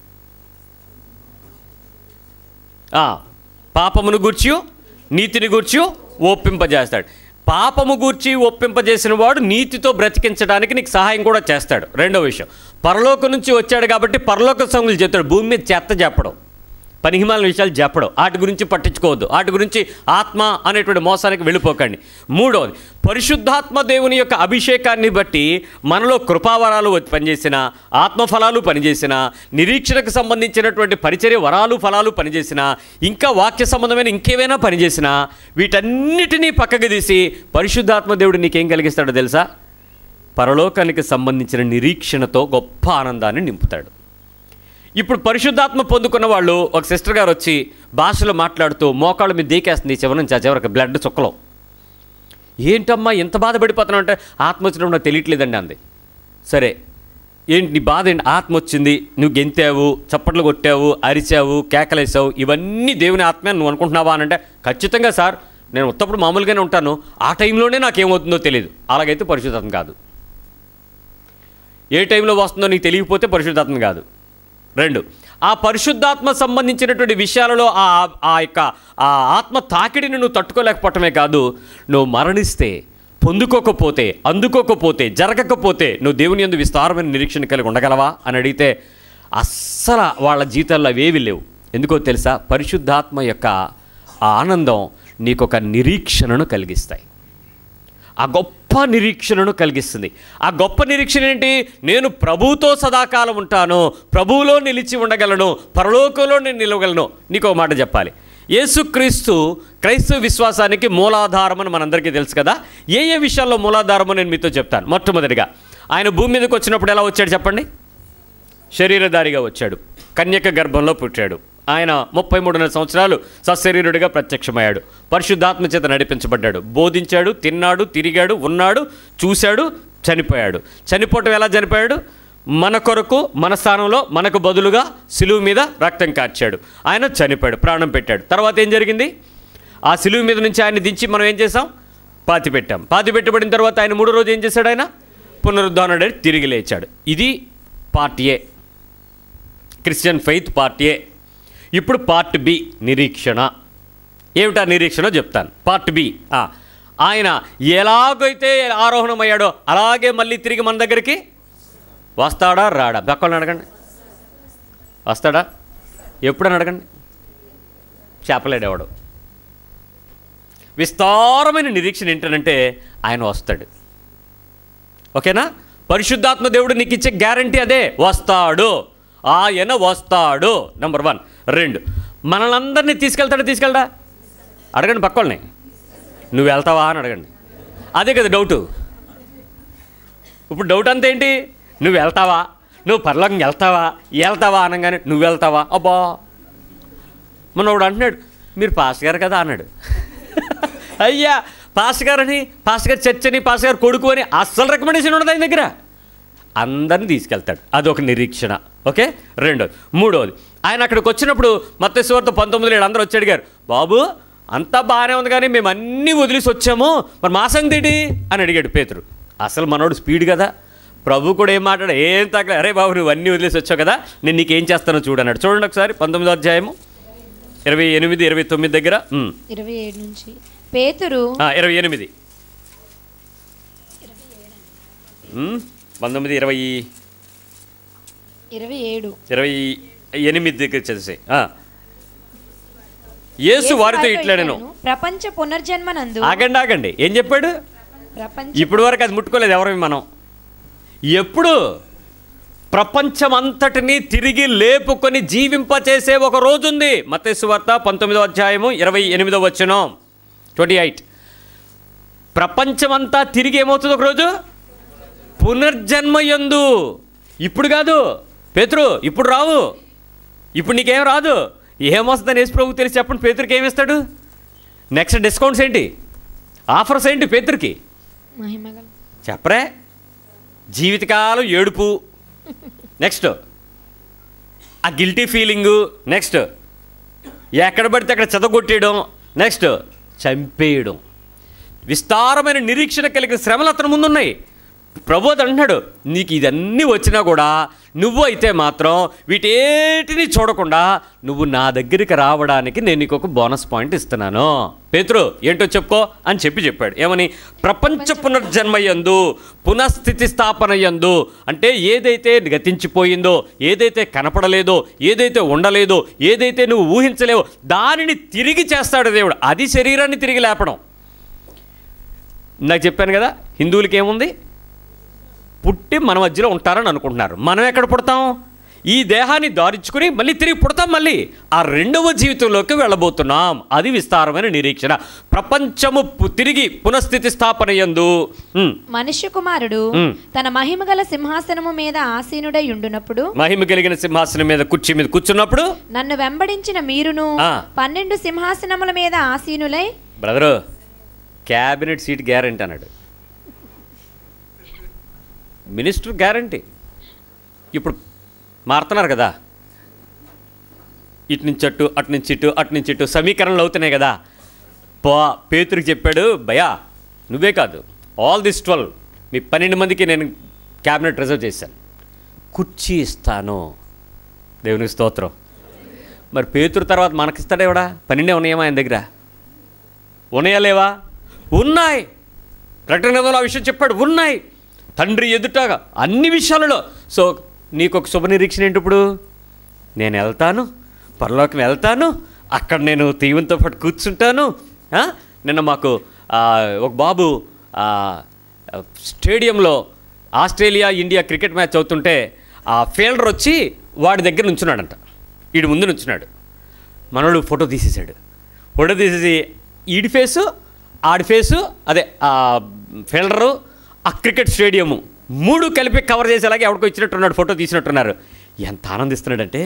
[SPEAKER 1] ఆ, పాపమును గూర్చి నీతిని గూర్చి ఒప్పింపజేస్తాడు పాపము గూర్చి ఒప్పింపజేసిన వాడు నీతితో బ్రతికించడానికి నీకు సహాయం కూడా చేస్తాడు రెండో విషయం పరలోకం నుంచి వచ్చాడు కాబట్టి పరలోక సంగులు చెప్తాడు భూమి మీద చెత్త చెప్పడం పనిహిమాల విషయాలు చెప్పడం వాటి గురించి పట్టించుకోవద్దు వాటి గురించి ఆత్మ అనేటువంటి మోసానికి వెళ్ళిపోకండి మూడవది పరిశుద్ధాత్మ దేవుని యొక్క అభిషేకాన్ని బట్టి మనలో కృపావరాలు వచ్చి పనిచేసిన ఆత్మఫలాలు పనిచేసిన నిరీక్షణకు సంబంధించినటువంటి పరిచర్య వరాలు ఫలాలు పనిచేసిన ఇంకా వాక్య సంబంధమైన ఇంకేమైనా పనిచేసినా వీటన్నిటినీ పక్కకు తీసి పరిశుద్ధాత్మ దేవుడు నీకేం కలిగిస్తాడో తెలుసా పరలోకానికి సంబంధించిన నిరీక్షణతో గొప్ప ఆనందాన్ని నింపుతాడు ఇప్పుడు పరిశుద్ధాత్మ పొందుకున్న వాళ్ళు ఒక సిస్టర్ గారు వచ్చి భాషలో మాట్లాడుతూ మోకాళ్ళ మీద దీకేస్తుంది చివరి నుంచి ఆ చివరికి బ్లడ్ చుక్కలో ఏంటమ్మా ఎంత బాధపడిపోతున్నావు అంటే ఆత్మ వచ్చినప్పుడు నాకు తెలియట్లేదండి అంది సరే ఏంటి నీ బాధ ఏంటి ఆత్మ వచ్చింది నువ్వు గెంతావు చప్పట్లు కొట్టావు అరిచావు కేకలేసావు ఇవన్నీ దేవుని ఆత్మే నువ్వు అనుకుంటున్నావా అని అంటే ఖచ్చితంగా సార్ నేను ఉత్తప్పుడు మామూలుగానే ఉంటాను ఆ టైంలోనే నాకేమవుతుందో తెలియదు అలాగైతే పరిశుద్ధాత్మ కాదు ఏ టైంలో వస్తుందో నీకు తెలియకపోతే పరిశుద్ధాత్మ కాదు రెండు ఆ పరిశుద్ధాత్మ సంబంధించినటువంటి విషయాలలో ఆ ఆ యొక్క ఆ ఆత్మ తాకిడిని నువ్వు తట్టుకోలేకపోవటమే కాదు నువ్వు మరణిస్తే పొందుకోకపోతే అందుకోకపోతే జరగకపోతే నువ్వు దేవుని యందు విస్తారమైన నిరీక్షణ కలిగి ఉండగలవా అని అడిగితే అస్సలు వాళ్ళ జీవితాల్లో అవేవి లేవు ఎందుకో తెలుసా పరిశుద్ధాత్మ యొక్క ఆ ఆనందం నీకొక నిరీక్షణను కలిగిస్తాయి ఆ గొప్ప నిరీక్షణను కలిగిస్తుంది ఆ గొప్ప నిరీక్షణ ఏంటి నేను ప్రభువుతో సదాకాలం ఉంటాను ప్రభువులో నిలిచి ఉండగలను పరలోకంలో నేను నిలవగలను నీకు ఒక మాట చెప్పాలి యేసుక్రీస్తు క్రైస్తవ విశ్వాసానికి మూలాధారం అని మనందరికీ తెలుసు కదా ఏ ఏ విషయాల్లో మూలాధారమో నేను మీతో చెప్తాను మొట్టమొదటిగా ఆయన భూమి మీదకి వచ్చినప్పుడు ఎలా వచ్చాడు చెప్పండి శరీరధారిగా వచ్చాడు కన్యక గర్భంలో పుట్టాడు ఆయన ముప్పై మూడున్నర సంవత్సరాలు సశరీరుడిగా ప్రత్యక్షమయ్యాడు పరిశుద్ధాత్మ చేత నడిపించబడ్డాడు బోధించాడు తిన్నాడు తిరిగాడు ఉన్నాడు చూశాడు చనిపోయాడు చనిపోవటం ఎలా చనిపోయాడు మన కొరకు మన స్థానంలో మనకు బదులుగా సిలువు మీద రక్తం కార్చాడు ఆయన చనిపోయాడు ప్రాణం పెట్టాడు తర్వాత ఏం జరిగింది ఆ సిలువు మీద నుంచి ఆయన దించి మనం ఏం చేసాం పాతి పెట్టాం పాతి పెట్టబడిన తర్వాత ఆయన మూడో రోజు ఏం చేశాడు ఆయన పునరుద్ధానుడై తిరిగి లేచాడు ఇది part A Christian faith part A ఇప్పుడు పార్ట్ బి నిరీక్షణ ఏమిటా నిరీక్షణ చెప్తాను పార్ట్ బి ఆ, ఆయన ఎలాగైతే ఆరోహణమయ్యాడో అలాగే మళ్ళీ తిరిగి మన దగ్గరికి వస్తాడా రాడా బెక్కలను అడగండి వస్తాడా ఎప్పుడని అడగండి చెప్పలేడు ఎవడు విస్తారమైన నిరీక్షణ ఏంటంటే ఆయన వస్తాడు ఓకేనా పరిశుద్ధాత్మ దేవుడు నీకు ఇచ్చే గ్యారంటీ అదే వస్తాడు ఆయన వస్తాడు నెంబర్ వన్ రెండు మనలందరినీ తీసుకెళ్తాడా తీసుకెళ్ళడా అడగండి పక్కోళ్ళని నువ్వు వెళ్తావా అని అడగండి అదే కదా డౌటు ఇప్పుడు డౌట్ అంతా ఏంటి నువ్వు వెళ్తావా నువ్వు పరలోకం వెళ్తావా వెళ్తావా అనగానే నువ్వు వెళ్తావా అబ్బా మన ఒకడు అంటున్నాడు మీరు పాస్ గారు కదా అన్నాడు అయ్యా పాస్ గారని పాస్ గారు చర్చ్ అని పాస్ గారు కొడుకు అని అస్సలు రికమెండేషన్ ఉండదు ఆయన దగ్గర అందరిని తీసుకెళ్తాడు అదొక నిరీక్షణ ఓకే రెండోది మూడోది ఆయన అక్కడికి వచ్చినప్పుడు మత్స్యవార్త పంతొమ్మిదిలో వీళ్ళందరూ వచ్చి అడిగారు బాబు అంతా బాగానే ఉంది కానీ మేము అన్నీ వదిలేసి వచ్చాము మరి మా సంగతి అని అడిగాడు పేతురు అసలు మనోడు స్పీడ్ కదా ప్రభు కూడా ఏం మాట్లాడు ఏం తగ్గ అరే బాబు నువ్వు అన్నీ వదిలేసి వచ్చావు కదా నేను నీకేం చేస్తానో చూడన్నాడు చూడండి ఒకసారి పంతొమ్మిదో అధ్యాయము ఇరవై ఎనిమిది ఇరవై తొమ్మిది దగ్గర ఉమ్.
[SPEAKER 2] ఇరవై ఏడు నుంచి పేతురు
[SPEAKER 1] ఆ, ఇరవై ఎనిమిది ఉమ్, పంతొమ్మిది ఇరవై
[SPEAKER 2] ఇరవై ఏడు
[SPEAKER 1] ఇరవై ఎనిమిది దగ్గర చదివే యేసు వారితో ఇట్లాడేను
[SPEAKER 2] ప్రపంచ పునర్జన్మనందు
[SPEAKER 1] ఆగండి ఆగండి ఏం చెప్పాడు
[SPEAKER 2] ప్రపంచ
[SPEAKER 1] ఇప్పటి వరకు అది ముట్టుకోలేదు ఎవరు మనం ఎప్పుడు ప్రపంచమంతటిని తిరిగి లేపుకొని జీవింపచేసే ఒక రోజు ఉంది మతేసు వార్త పంతొమ్మిదో అధ్యాయము ఇరవై ఎనిమిదో వచ్చిన ట్వంటీ ఎయిట్ ప్రపంచమంతా తిరిగి ఏమవుతుంది ఒకరోజు పునర్జన్మయందు ఇప్పుడు కాదు పేతురు ఇప్పుడు రావు ఇప్పుడు నీకేం రాదు ఏమొస్తుందని యేసు ప్రభు తెలిసి చెప్పండి పేతురికి ఏమిస్తాడు నెక్స్ట్ డిస్కౌంట్స్ ఏంటి ఆఫర్స్ ఏంటి పేతురికి
[SPEAKER 2] మహిమగల
[SPEAKER 1] చెప్పరే జీవితకాలం ఏడుపు నెక్స్ట్ ఆ గిల్టీ ఫీలింగు నెక్స్ట్ ఎక్కడ పడితే అక్కడ చెదగొట్టేయడం నెక్స్ట్ చంపేయడం విస్తారమైన నిరీక్షణ కలిగిన శ్రమలు అతని ముందున్నాయి ప్రభు అది అంటున్నాడు నీకు ఇదన్నీ వచ్చినా కూడా నువ్వు అయితే మాత్రం వీటేటిని చూడకుండా నువ్వు నా దగ్గరికి రావడానికి నేను నీకు ఒక బోనస్ పాయింట్ ఇస్తున్నాను పేతురు ఏంటో చెప్పుకో అని చెప్పి చెప్పాడు ఏమని ప్రపంచ పునర్జన్మయందు పునఃస్థితి స్థాపనయందు అంటే ఏదైతే గతించిపోయిందో ఏదైతే కనపడలేదో ఏదైతే ఉండలేదో ఏదైతే నువ్వు ఊహించలేవో దానిని తిరిగి చేస్తాడు దేవుడు అది శరీరాన్ని తిరిగి లేపడం నాకు చెప్పాను కదా హిందువులకి ఏముంది పుట్టి మన మధ్యలో ఉంటారని అనుకుంటున్నారు మనం ఎక్కడ పుడతాం ఈ దేహాన్ని దారించుకుని మళ్ళీ తిరిగి పుడతాం మళ్ళీ ఆ రెండవ జీవితంలోకి వెళ్ళబోతున్నాం అది విస్తారమైన నిరీక్షణ ప్రపంచము పు- తిరిగి పునఃస్థితి స్థాపన యందు ఉమ్,
[SPEAKER 2] మనుష్య కుమారుడు
[SPEAKER 1] మ్.
[SPEAKER 2] తన మహిమగల సింహాసనము మీద ఆసీనుడై ఉండునప్పుడు
[SPEAKER 1] మహిమ కలిగిన సింహాసనం మీద కుర్చీ మీద కూర్చున్నప్పుడు
[SPEAKER 2] నన్ను వెంబడించిన మీరును
[SPEAKER 1] ఆ.
[SPEAKER 2] పన్నెండు సింహాసనముల మీద ఆసీనులై
[SPEAKER 1] బ్రదరు క్యాబినెట్ సీట్ గ్యారంటీ అన్నాడు మినిస్టర్ గ్యారంటీ ఇప్పుడు మారుతున్నారు కదా ఇటు నుంచి అటు అటు నుంచి ఇటు అటు నుంచి ఇటు సమీకరణలు అవుతున్నాయి కదా పో పేతురికి చెప్పాడు భయా నువ్వే కాదు ఆల్ దిస్ ట్వెల్వ్ మీ పన్నెండు మందికి నేను క్యాబినెట్ రిజర్వ్ చేశాను కుర్చీ ఇస్తాను దేవునికి స్తోత్రం మరి పేతురు తర్వాత మనకిస్తాడేవాడా పన్నెండే ఉన్నాయేమో ఆయన దగ్గర ఉన్నాయా లేవా ఉన్నాయి ప్రకటన గ్రంథంలో ఆ విషయం చెప్పాడు ఉన్నాయి తండ్రి ఎదుట అన్ని విషయాలలో సో నీకు ఒక శుభ నిరీక్షణ ఏంటి ఇప్పుడు నేను వెళ్తాను పరలోకం వెళ్తాను అక్కడ నేను తీవంతో పాటు కూర్చుంటాను ఆ? నిన్న మాకు ఆ, ఒక బాబు ఆ, స్టేడియంలో ఆస్ట్రేలియా ఇండియా క్రికెట్ మ్యాచ్ అవుతుంటే ఆ ఫీల్డర్ వచ్చి వాడి దగ్గర నుంచున్నాడంట వీడి ముందు నుంచున్నాడు మనోడు ఫోటో తీసేశాడు ఫోటో తీసేసి ఈడి ఫేసు ఆడి ఫేసు అదే ఆ ఫీల్డరు ఆ క్రికెట్ స్టేడియము మూడు కలిపి కవర్ చేసేలాగా ఎవరికో ఇచ్చినట్టున్నాడు ఫోటో తీసినట్టున్నారు ఎంత ఆనందిస్తున్నాడంటే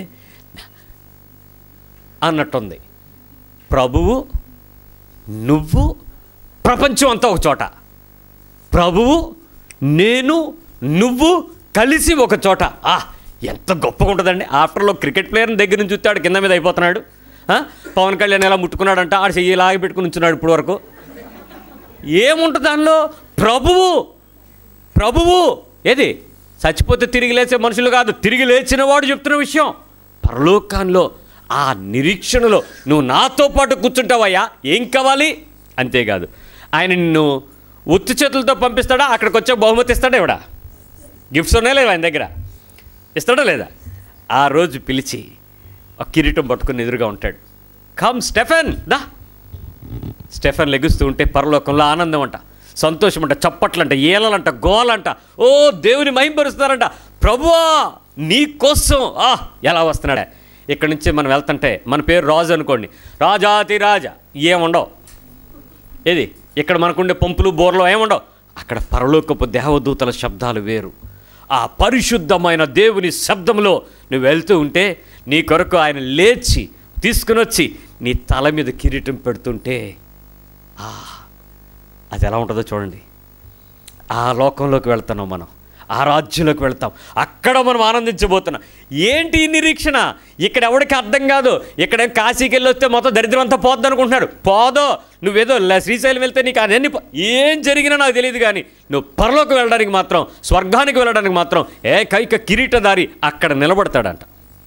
[SPEAKER 1] అన్నట్టుంది ప్రభువు నువ్వు ప్రపంచం అంతా ఒక చోట ప్రభువు నేను నువ్వు కలిసి ఒక చోట ఆ ఎంత గొప్పగా ఉంటుందండి ఆఫ్టర్లో క్రికెట్ ప్లేయర్ని దగ్గర నుంచి చూస్తే ఆడు కింద మీద అయిపోతున్నాడు ఆ, పవన్ కళ్యాణ్ ఎలా ముట్టుకున్నాడంట ఆడు చెయ్యి లాగి పెట్టుకుని ఉంచున్నాడు ఇప్పుడు వరకు ఏముంటుంది దానిలో ప్రభువు ప్రభువు ఏది చచ్చిపోతే తిరిగి లేచే మనుషులు కాదు తిరిగి లేచిన వాడు చెప్తున్న విషయం పరలోకాల్లో ఆ నిరీక్షణలో నువ్వు నాతో పాటు కూర్చుంటావయ్యా ఏం కావాలి అంతేకాదు ఆయన నిన్ను ఉత్తి చేతులతో పంపిస్తాడా అక్కడికి వచ్చే బహుమతి ఇస్తాడా ఇవిడ గిఫ్ట్స్ ఉన్నాయా లేవా ఆయన దగ్గర ఇస్తాడా లేదా ఆ రోజు పిలిచి ఒక కిరీటం పట్టుకుని ఎదురుగా ఉంటాడు కమ్ స్టెఫెన్ దా స్టెఫెన్ లెగుస్తూ ఉంటే పరలోకంలో ఆనందం అంట సంతోషం అంట చప్పట్లంట ఏలలంట గోలంట ఓ దేవుని మహింపరుస్తున్నారంట ప్రభువా నీ కోసం ఆ ఎలా వస్తున్నాడే ఇక్కడి నుంచి మనం వెళ్తుంటే మన పేరు రాజు అనుకోండి రాజాతి రాజా ఏముండవు ఏది ఇక్కడ మనకుండే పంపులు బోర్లు ఏముండవు అక్కడ పరలోకపు దేవదూతల శబ్దాలు వేరు ఆ పరిశుద్ధమైన దేవుని శబ్దంలో నువ్వు వెళ్తూ ఉంటే నీ కొరకు ఆయన లేచి తీసుకుని వచ్చి నీ తల మీద కిరీటం పెడుతుంటే ఆ, అది ఎలా ఉంటుందో చూడండి ఆ లోకంలోకి వెళ్తున్నాం మనం ఆ రాజ్యంలోకి వెళ్తాం అక్కడ మనం ఆనందించబోతున్నాం ఏంటి ఈ నిరీక్షణ ఇక్కడ ఎవరికి అర్థం కాదు ఇక్కడ కాశీకి వెళ్ళి వస్తే మొత్తం దరిద్రం అంతా పోద్ది అనుకుంటున్నాడు పోదో నువ్వేదో ల- శ్రీశైలం వెళ్తే నీకు అదన్నీ పో- ఏం జరిగినా నాకు తెలియదు కానీ నువ్వు పరలోకి వెళ్ళడానికి మాత్రం స్వర్గానికి వెళ్ళడానికి మాత్రం ఏకైక కిరీటదారి అక్కడ నిలబడతాడంట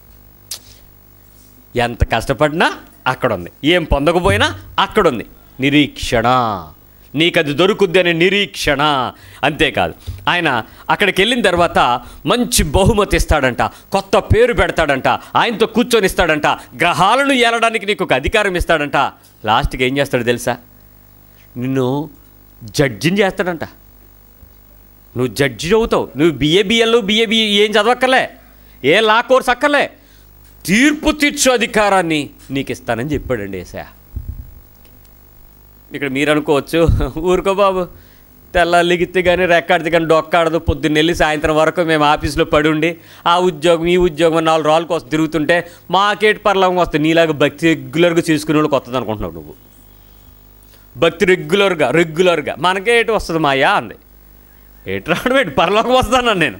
[SPEAKER 1] ఎంత కష్టపడినా అక్కడ ఉంది ఏం పొందకపోయినా అక్కడ ఉంది నిరీక్షణ నీకు అది దొరుకుద్ది అనే నిరీక్షణ అంతేకాదు ఆయన అక్కడికి వెళ్ళిన తర్వాత మంచి బహుమతి ఇస్తాడంట కొత్త పేరు పెడతాడంట ఆయనతో కూర్చొని ఇస్తాడంట గ్రహాలను ఏలడానికి నీకు ఒక అధికారం ఇస్తాడంట లాస్ట్కి ఏం చేస్తాడు తెలుసా నిన్ను జడ్జిని చేస్తాడంట నువ్వు జడ్జి అవుతావు నువ్వు బిఏ బిఎల్ బిఏ బిఏ ఏం చదవక్కర్లే ఏ లా కోర్స్ అక్కర్లే తీర్పు తీర్చు అధికారాన్ని నీకు ఇస్తానని చెప్పాడండి ఏసా ఇక్కడ మీరు అనుకోవచ్చు ఊరుకో బాబు తెల్లాలిగితే కానీ రెక్కాడితే కానీ డొక్కాడదు పొద్దున్న వెళ్ళి సాయంత్రం వరకు మేము ఆఫీస్లో పడి ఉండి ఆ ఉద్యోగం ఈ ఉద్యోగం అని నాలుగు రాళ్ళ కోసం తిరుగుతుంటే మాకేటి పర్లం వస్తుంది నీలాగా భక్తి రెగ్యులర్గా చేసుకునే వాళ్ళకి వస్తుంది అనుకుంటున్నావు నువ్వు భక్తి రెగ్యులర్గా రెగ్యులర్గా మనకే ఏటి వస్తుంది మాయా అంది ఏటి రావడం ఏంటి పరలోకం వస్తాను నేను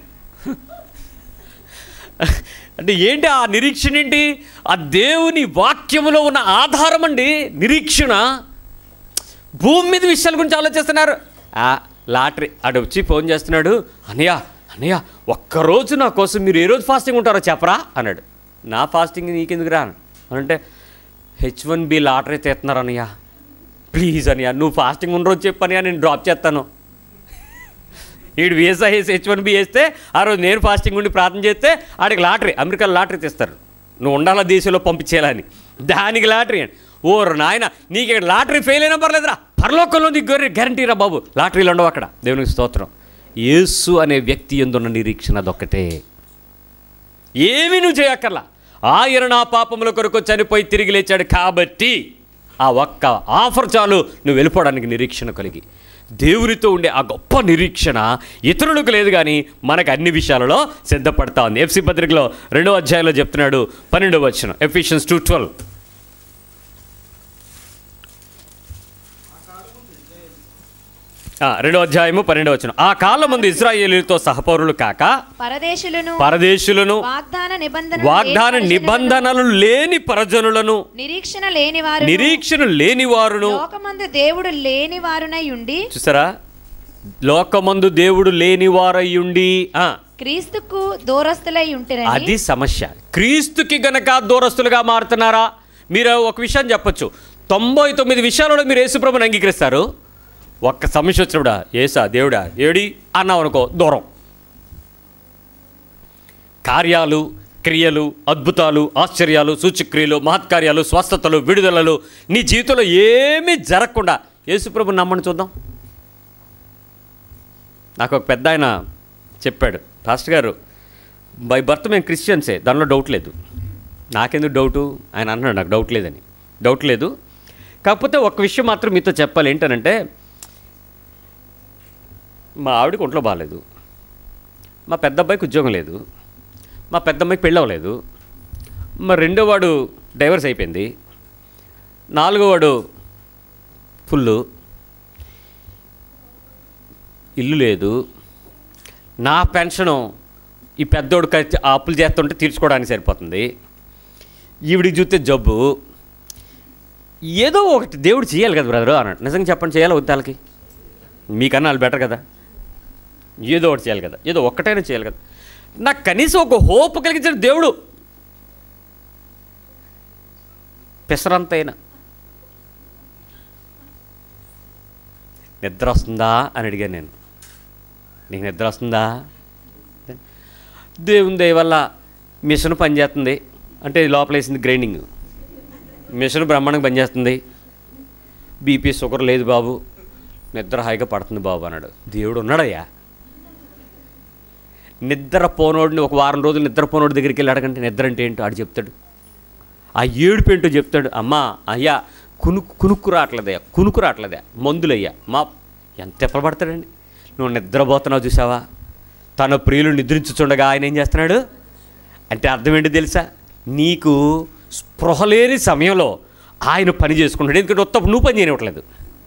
[SPEAKER 1] అంటే ఏంటి ఆ నిరీక్షణ ఏంటి ఆ దేవుని వాక్యములో ఉన్న ఆధారం అండి నిరీక్షణ భూమి మీద విషయాల గురించి ఆలోచిస్తున్నారు ఆ లాటరీ అటు వచ్చి ఫోన్ చేస్తున్నాడు అన్నయ్య అన్నయ్య ఒక్కరోజు నా కోసం మీరు ఏ రోజు ఫాస్టింగ్ ఉంటారో చెప్పరా అన్నాడు నా ఫాస్టింగ్ నీకెందుకు రా అంటే హెచ్ వన్ బి లాటరీ తీస్తున్నారు అన్నయ్య ప్లీజ్ అన్నయ్య నువ్వు ఫాస్టింగ్ ఉన్న రోజు చెప్పు అన్నయ్య నేను డ్రాప్ చేస్తాను వీడు వీసా వేసి హెచ్ వన్ బి వేస్తే ఆ రోజు నేను ఫాస్టింగ్ ఉండి ప్రార్థన చేస్తే ఆడికి లాటరీ అమెరికాలో లాటరీ తీస్తారు నువ్వు ఉండాల దేశంలో పంపించేయాలని దానికి లాటరీ అని ఓరు నాయన నీకు ఇక్కడ లాటరీ ఫెయిల్ అయినా పర్లేదురా పరలోకంలో నీకు గొర్రె గ్యారంటీ రా బాబు లాటరీలు ఉండవు అక్కడ దేవునికి స్తోత్రం యేసు అనే వ్యక్తి ఎందున్న నిరీక్షణ అదొక్కటే ఏమీ నువ్వు చేయక్కర్లా ఆయన నా పాపముల కొరకు చనిపోయి తిరిగి లేచాడు కాబట్టి ఆ ఒక్క ఆఫర్ చాలు నువ్వు వెళ్ళిపోవడానికి నిరీక్షణ కలిగి దేవునితో ఉండే ఆ గొప్ప నిరీక్షణ ఇతరులకు లేదు కానీ మనకు అన్ని విషయాలలో సిద్ధపడతా ఉంది ఎఫ్సి పత్రికలో రెండో అధ్యాయంలో చెప్తున్నాడు పన్నెండవ వచ్చిన ఎఫిషియన్స్ టూ ట్వెల్వ్ రెండో అధ్యాయము పన్నెండవ వచ్చిన ఆ కాలం ముందు ఇజ్రాయేలీలతో సహపౌరులు కాక
[SPEAKER 2] పరదేశులను
[SPEAKER 1] పరదేశులను
[SPEAKER 2] వాగ్దాన నిబంధన
[SPEAKER 1] వాగ్దాన నిబంధనలు లేని ప్రజనులను
[SPEAKER 2] నిరీక్షణ లేని వారు
[SPEAKER 1] నిరీక్షణ లేని వారును
[SPEAKER 2] లోకమందు దేవుడు లేని వారునై ఉండి
[SPEAKER 1] చూసారా లోకమందు దేవుడు లేని వారయ్యుండి ఆ,
[SPEAKER 2] క్రీస్తుకు దూరస్తులై ఉంటిరని
[SPEAKER 1] అది సమస్య క్రీస్తుకి గనక దూరస్తులుగా మారుతున్నారా మీరు ఒక విషయం చెప్పొచ్చు తొంభై తొమ్మిది విషయాలలో మీరు యేసుప్రభుని అంగీకరిస్తారు ఒక్క సమస్య వచ్చినప్పుడా ఏసా దేవుడా ఏడి అన్నావు అనుకో దూరం కార్యాలు క్రియలు అద్భుతాలు ఆశ్చర్యాలు సూచక్రియలు మహత్కార్యాలు స్వస్థతలు విడుదలలు నీ జీవితంలో ఏమీ జరగకుండా యేసుప్రభు నమ్మని చూద్దాం నాకు ఒక పెద్ద ఆయన చెప్పాడు పాస్టర్ గారు బై బర్త్ మేము క్రిస్టియన్సే దానిలో డౌట్ లేదు నాకెందుకు డౌటు ఆయన అన్నాడు నాకు డౌట్ లేదని డౌట్ లేదు కాకపోతే ఒక విషయం మాత్రం మీతో చెప్పాలి ఏంటనంటే మా ఆవిడకి ఒంట్లో బాగాలేదు మా పెద్ద అబ్బాయికి ఉద్యోగం లేదు మా పెద్ద అమ్మాయికి పెళ్ళి అవ్వలేదు మా రెండో వాడు డైవర్స్ అయిపోయింది నాలుగో వాడు ఫుల్లు ఇల్లు లేదు నా పెన్షను ఈ పెద్దోడు ఖర్చు ఆ అప్పులు చేస్తుంటే తీర్చుకోవడానికి సరిపోతుంది ఈవిడికి చూస్తే జబ్బు ఏదో ఒకటి దేవుడు చేయాలి కదా బ్రదరు అన్నాడు నిజంగా చెప్పండి చేయాలి వద్దు వాళ్ళకి మీకన్నా వాళ్ళు బెటర్ కదా ఏదో ఒకటి చేయాలి కదా ఏదో ఒక్కటైనా చేయాలి కదా నాకు కనీసం ఒక హోప్ కలిగించిన దేవుడు పెసరంతైనా నిద్ర వస్తుందా అని అడిగాను నేను నీకు నిద్ర వస్తుందా దేవుని దయ వల్ల మిషన్ పనిచేస్తుంది అంటే లోపల వేసింది గ్రైండింగ్ మిషన్ బ్రహ్మాండంగా పనిచేస్తుంది బీపీ షుగర్ లేదు బాబు నిద్ర హాయిగా పడుతుంది బాబు అన్నాడు దేవుడు ఉన్నాడయ్యా నిద్ర పోనోడిని ఒక వారం రోజులు నిద్ర పోనోడి దగ్గరికి వెళ్ళి అడగంటే నిద్ర అంటే ఏంటో ఆడు చెప్తాడు ఆ ఏడుపు ఏంటో చెప్తాడు అమ్మా అయ్యా కునుకు కునుక్కు రావట్లేదయ్యా కునుకు రావట్లేదయ్యా మందులయ్యా మా ఎంత ఎప్పలు పడతాడండి నువ్వు నిద్రపోతున్నావు చూసావా తన ప్రియులు నిద్రించుచుండగా ఆయన ఏం చేస్తున్నాడు అంటే అర్థం ఏంటి తెలుసా నీకు స్పృహ లేని సమయంలో ఆయన పని చేసుకుంటాడు ఎందుకంటే ఉత్తప్పుడు నువ్వు పని చేయనివ్వట్లేదు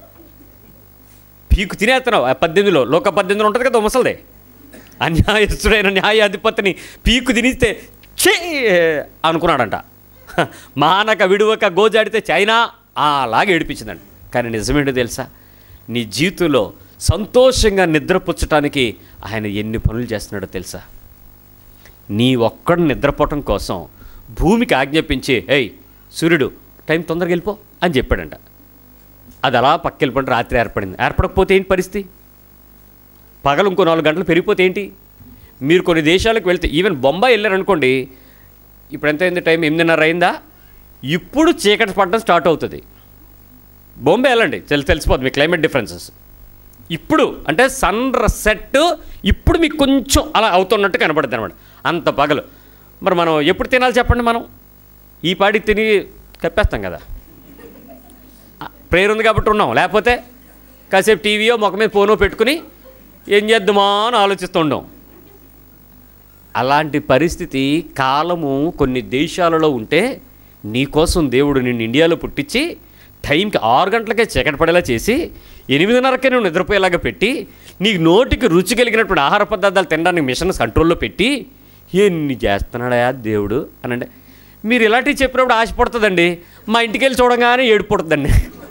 [SPEAKER 1] పీకు తినేస్తున్నావు ఆ పద్దెనిమిదిలో లోక పద్దెనిమిదిలో ఉంటుంది కదా ముసలిదే అన్యాయస్తుడైన న్యాయాధిపతిని పీకు తినిస్తే చే అనుకున్నాడంట హ, మానక విడువక గోజాడితే చైనా అలాగే ఏడిపించిందంట కానీ నిజమేంటో తెలుసా నీ జీవితంలో సంతోషంగా నిద్రపుచ్చటానికి ఆయన ఎన్ని పనులు చేస్తున్నాడో తెలుసా నీ ఒక్కడు నిద్రపోవటం కోసం భూమికి ఆజ్ఞాపించి ఏయ్ సూర్యుడు టైం తొందరగా వెళ్ళిపో అని చెప్పాడంట అది అలా పక్కెళ్ళిపోయిన రాత్రి ఏర్పడింది ఏర్పడకపోతే ఏంటి పరిస్థితి పగలు ఇంకో నాలుగు గంటలు పెరిగిపోతే ఏంటి మీరు కొన్ని దేశాలకు వెళ్తే ఈవెన్ బొంబాయి వెళ్ళారనుకోండి ఇప్పుడు ఎంత అయింది టైం ఎనిమిదిన్నర అయిందా ఇప్పుడు చీకటి పడడం స్టార్ట్ అవుతుంది బొంబాయి వెళ్ళండి తెలి తెలిసిపోతుంది మీ క్లైమేట్ డిఫరెన్సెస్ ఇప్పుడు అంటే సన్ సెట్ ఇప్పుడు మీకు కొంచెం అలా అవుతున్నట్టు కనబడుతుంది అనమాట అంత పగలు మరి మనం ఎప్పుడు తినాలి చెప్పండి మనం ఈ పాటి తిని కప్పేస్తాం కదా ప్రేయర్ ఉంది కాబట్టి ఉన్నాం లేకపోతే కాసేపు టీవీయో మొక్క మీద ఫోనో పెట్టుకుని ఏం చేద్దామా అని ఆలోచిస్తుండం అలాంటి పరిస్థితి కాలము కొన్ని దేశాలలో ఉంటే నీకోసం దేవుడు నిన్ను ఇండియాలో పుట్టించి టైంకి ఆరు గంటలకే చీకటి పడేలా చేసి ఎనిమిదిన్నరకే నువ్వు నిద్రపోయేలాగా పెట్టి నీకు నోటికి రుచి కలిగినటువంటి ఆహార పదార్థాలు తినడానికి మిషన్ కంట్రోల్లో పెట్టి ఎన్ని చేస్తున్నాడా దేవుడు అనండి మీరు ఇలాంటివి చెప్పినప్పుడు ఆశపడుతుందండి మా ఇంటికి వెళ్ళి చూడగానే ఏడుపు పుడుతుందండి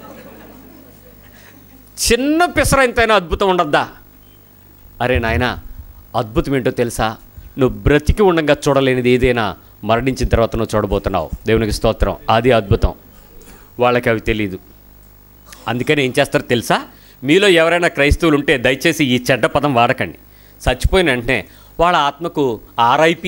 [SPEAKER 1] చిన్న పిసర ఎంతైనా అద్భుతం ఉండద్దా అరే నాయనా అద్భుతం ఏంటో తెలుసా నువ్వు బ్రతికి ఉండగా చూడలేనిది ఏదైనా మరణించిన తర్వాత నువ్వు చూడబోతున్నావు దేవునికి స్తోత్రం అది అద్భుతం వాళ్ళకి అవి తెలియదు అందుకని ఏం చేస్తారో తెలుసా మీలో ఎవరైనా క్రైస్తవులు ఉంటే దయచేసి ఈ చెడ్డ పదం వాడకండి చచ్చిపోయిన వెంటనే వాళ్ళ ఆత్మకు ఆర్ఐపి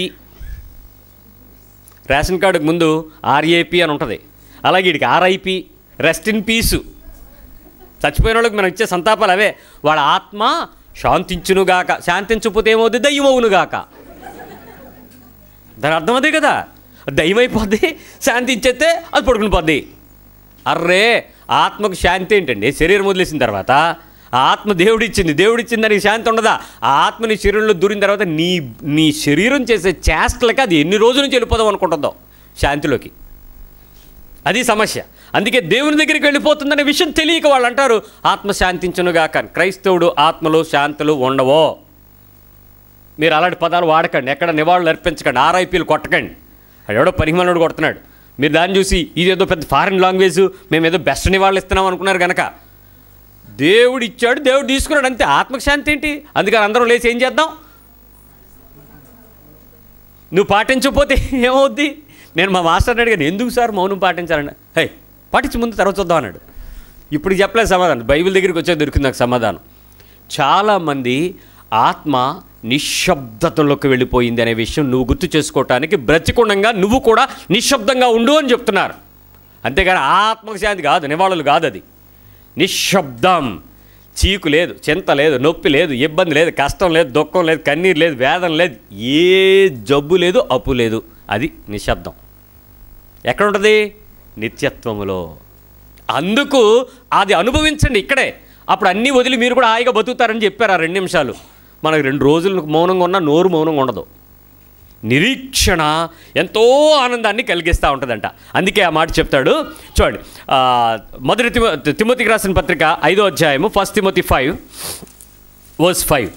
[SPEAKER 1] రేషన్ కార్డుకు ముందు ఆర్ఏపి అని ఉంటుంది అలాగే వీడికి ఆర్ఐపి రెస్ట్ ఇన్ పీసు చచ్చిపోయిన వాళ్ళకి మనం ఇచ్చే సంతాపాలు అవే వాళ్ళ ఆత్మ శాంతించునుగాక శాంతించకపోతే ఏమవుద్ది దయ్యమవునుగాక దాని అర్థం అదే కదా దయ్యం అయిపోద్ది శాంతి ఇచ్చేస్తే అది పడుకుని పోద్ది అర్రే ఆత్మకు శాంతి ఏంటండి శరీరం వదిలేసిన తర్వాత ఆ ఆత్మ దేవుడు ఇచ్చింది దేవుడు ఇచ్చింది దానికి శాంతి ఉండదా ఆ ఆత్మ నీ శరీరంలో దూరిన తర్వాత నీ నీ శరీరం చేసే చేష్టలకి అది ఎన్ని రోజుల నుంచి వెళ్ళిపోదాం అనుకుంటుందో శాంతిలోకి అది సమస్య అందుకే దేవుని దగ్గరికి వెళ్ళిపోతుందనే విషయం తెలియక వాళ్ళు అంటారు ఆత్మ శాంతించునుగాక క్రైస్తవుడు ఆత్మలో శాంతులు ఉండవో మీరు అలాంటి పదాలు వాడకండి ఎక్కడ నివాళులు అర్పించకండి ఆర్ఐపీలు కొట్టకండి అది ఎవడో పనిమనుడు కొడుతున్నాడు మీరు దాన్ని చూసి ఇదేదో పెద్ద ఫారిన్ లాంగ్వేజ్ మేము ఏదో బెస్ట్ నివాళులు ఇస్తున్నాం అనుకున్నారు కనుక దేవుడు ఇచ్చాడు దేవుడు తీసుకున్నాడు అంతే ఆత్మకు శాంతి ఏంటి అందుకని అందరం లేచి ఏం చేద్దాం నువ్వు పాటించకపోతే ఏమవుద్ది నేను మా మాస్టర్ని అడిగాను ఎందుకు సార్ మౌనం పాటించాలండి హే పాటించి ముందు తర్వాత చూద్దాం అన్నాడు ఇప్పుడు చెప్పలేదు సమాధానం బైబిల్ దగ్గరికి వచ్చే దొరికింది నాకు సమాధానం చాలామంది ఆత్మ నిశ్శబ్దతలోకి వెళ్ళిపోయింది అనే విషయం నువ్వు గుర్తు చేసుకోవటానికి బ్రతికుండంగా నువ్వు కూడా నిశ్శబ్దంగా ఉండు అని చెప్తున్నారు అంతేగాని ఆత్మకు శాంతి కాదు నివాళులు కాదు అది నిశ్శబ్దం చీకు లేదు చింత లేదు నొప్పి లేదు ఇబ్బంది లేదు కష్టం లేదు దుఃఖం లేదు కన్నీరు లేదు వేదన లేదు ఏ జబ్బు లేదు అప్పు లేదు అది నిశ్శబ్దం ఎక్కడ ఉంటుంది నిత్యత్వములో అందుకు అది అనుభవించండి ఇక్కడే అప్పుడు అన్నీ వదిలి మీరు కూడా హాయిగా బతుకుతారని చెప్పారు ఆ రెండు నిమిషాలు మనకు రెండు రోజులు మౌనంగా ఉన్నా నోరు మౌనంగా ఉండదు నిరీక్షణ ఎంతో ఆనందాన్ని కలిగిస్తూ ఉంటుందంట అందుకే ఆ మాట చెప్తాడు చూడండి ఆ, మొదటి తిమో తిమోతికి రాసిన పత్రిక ఐదో అధ్యాయము first Timothy five verse five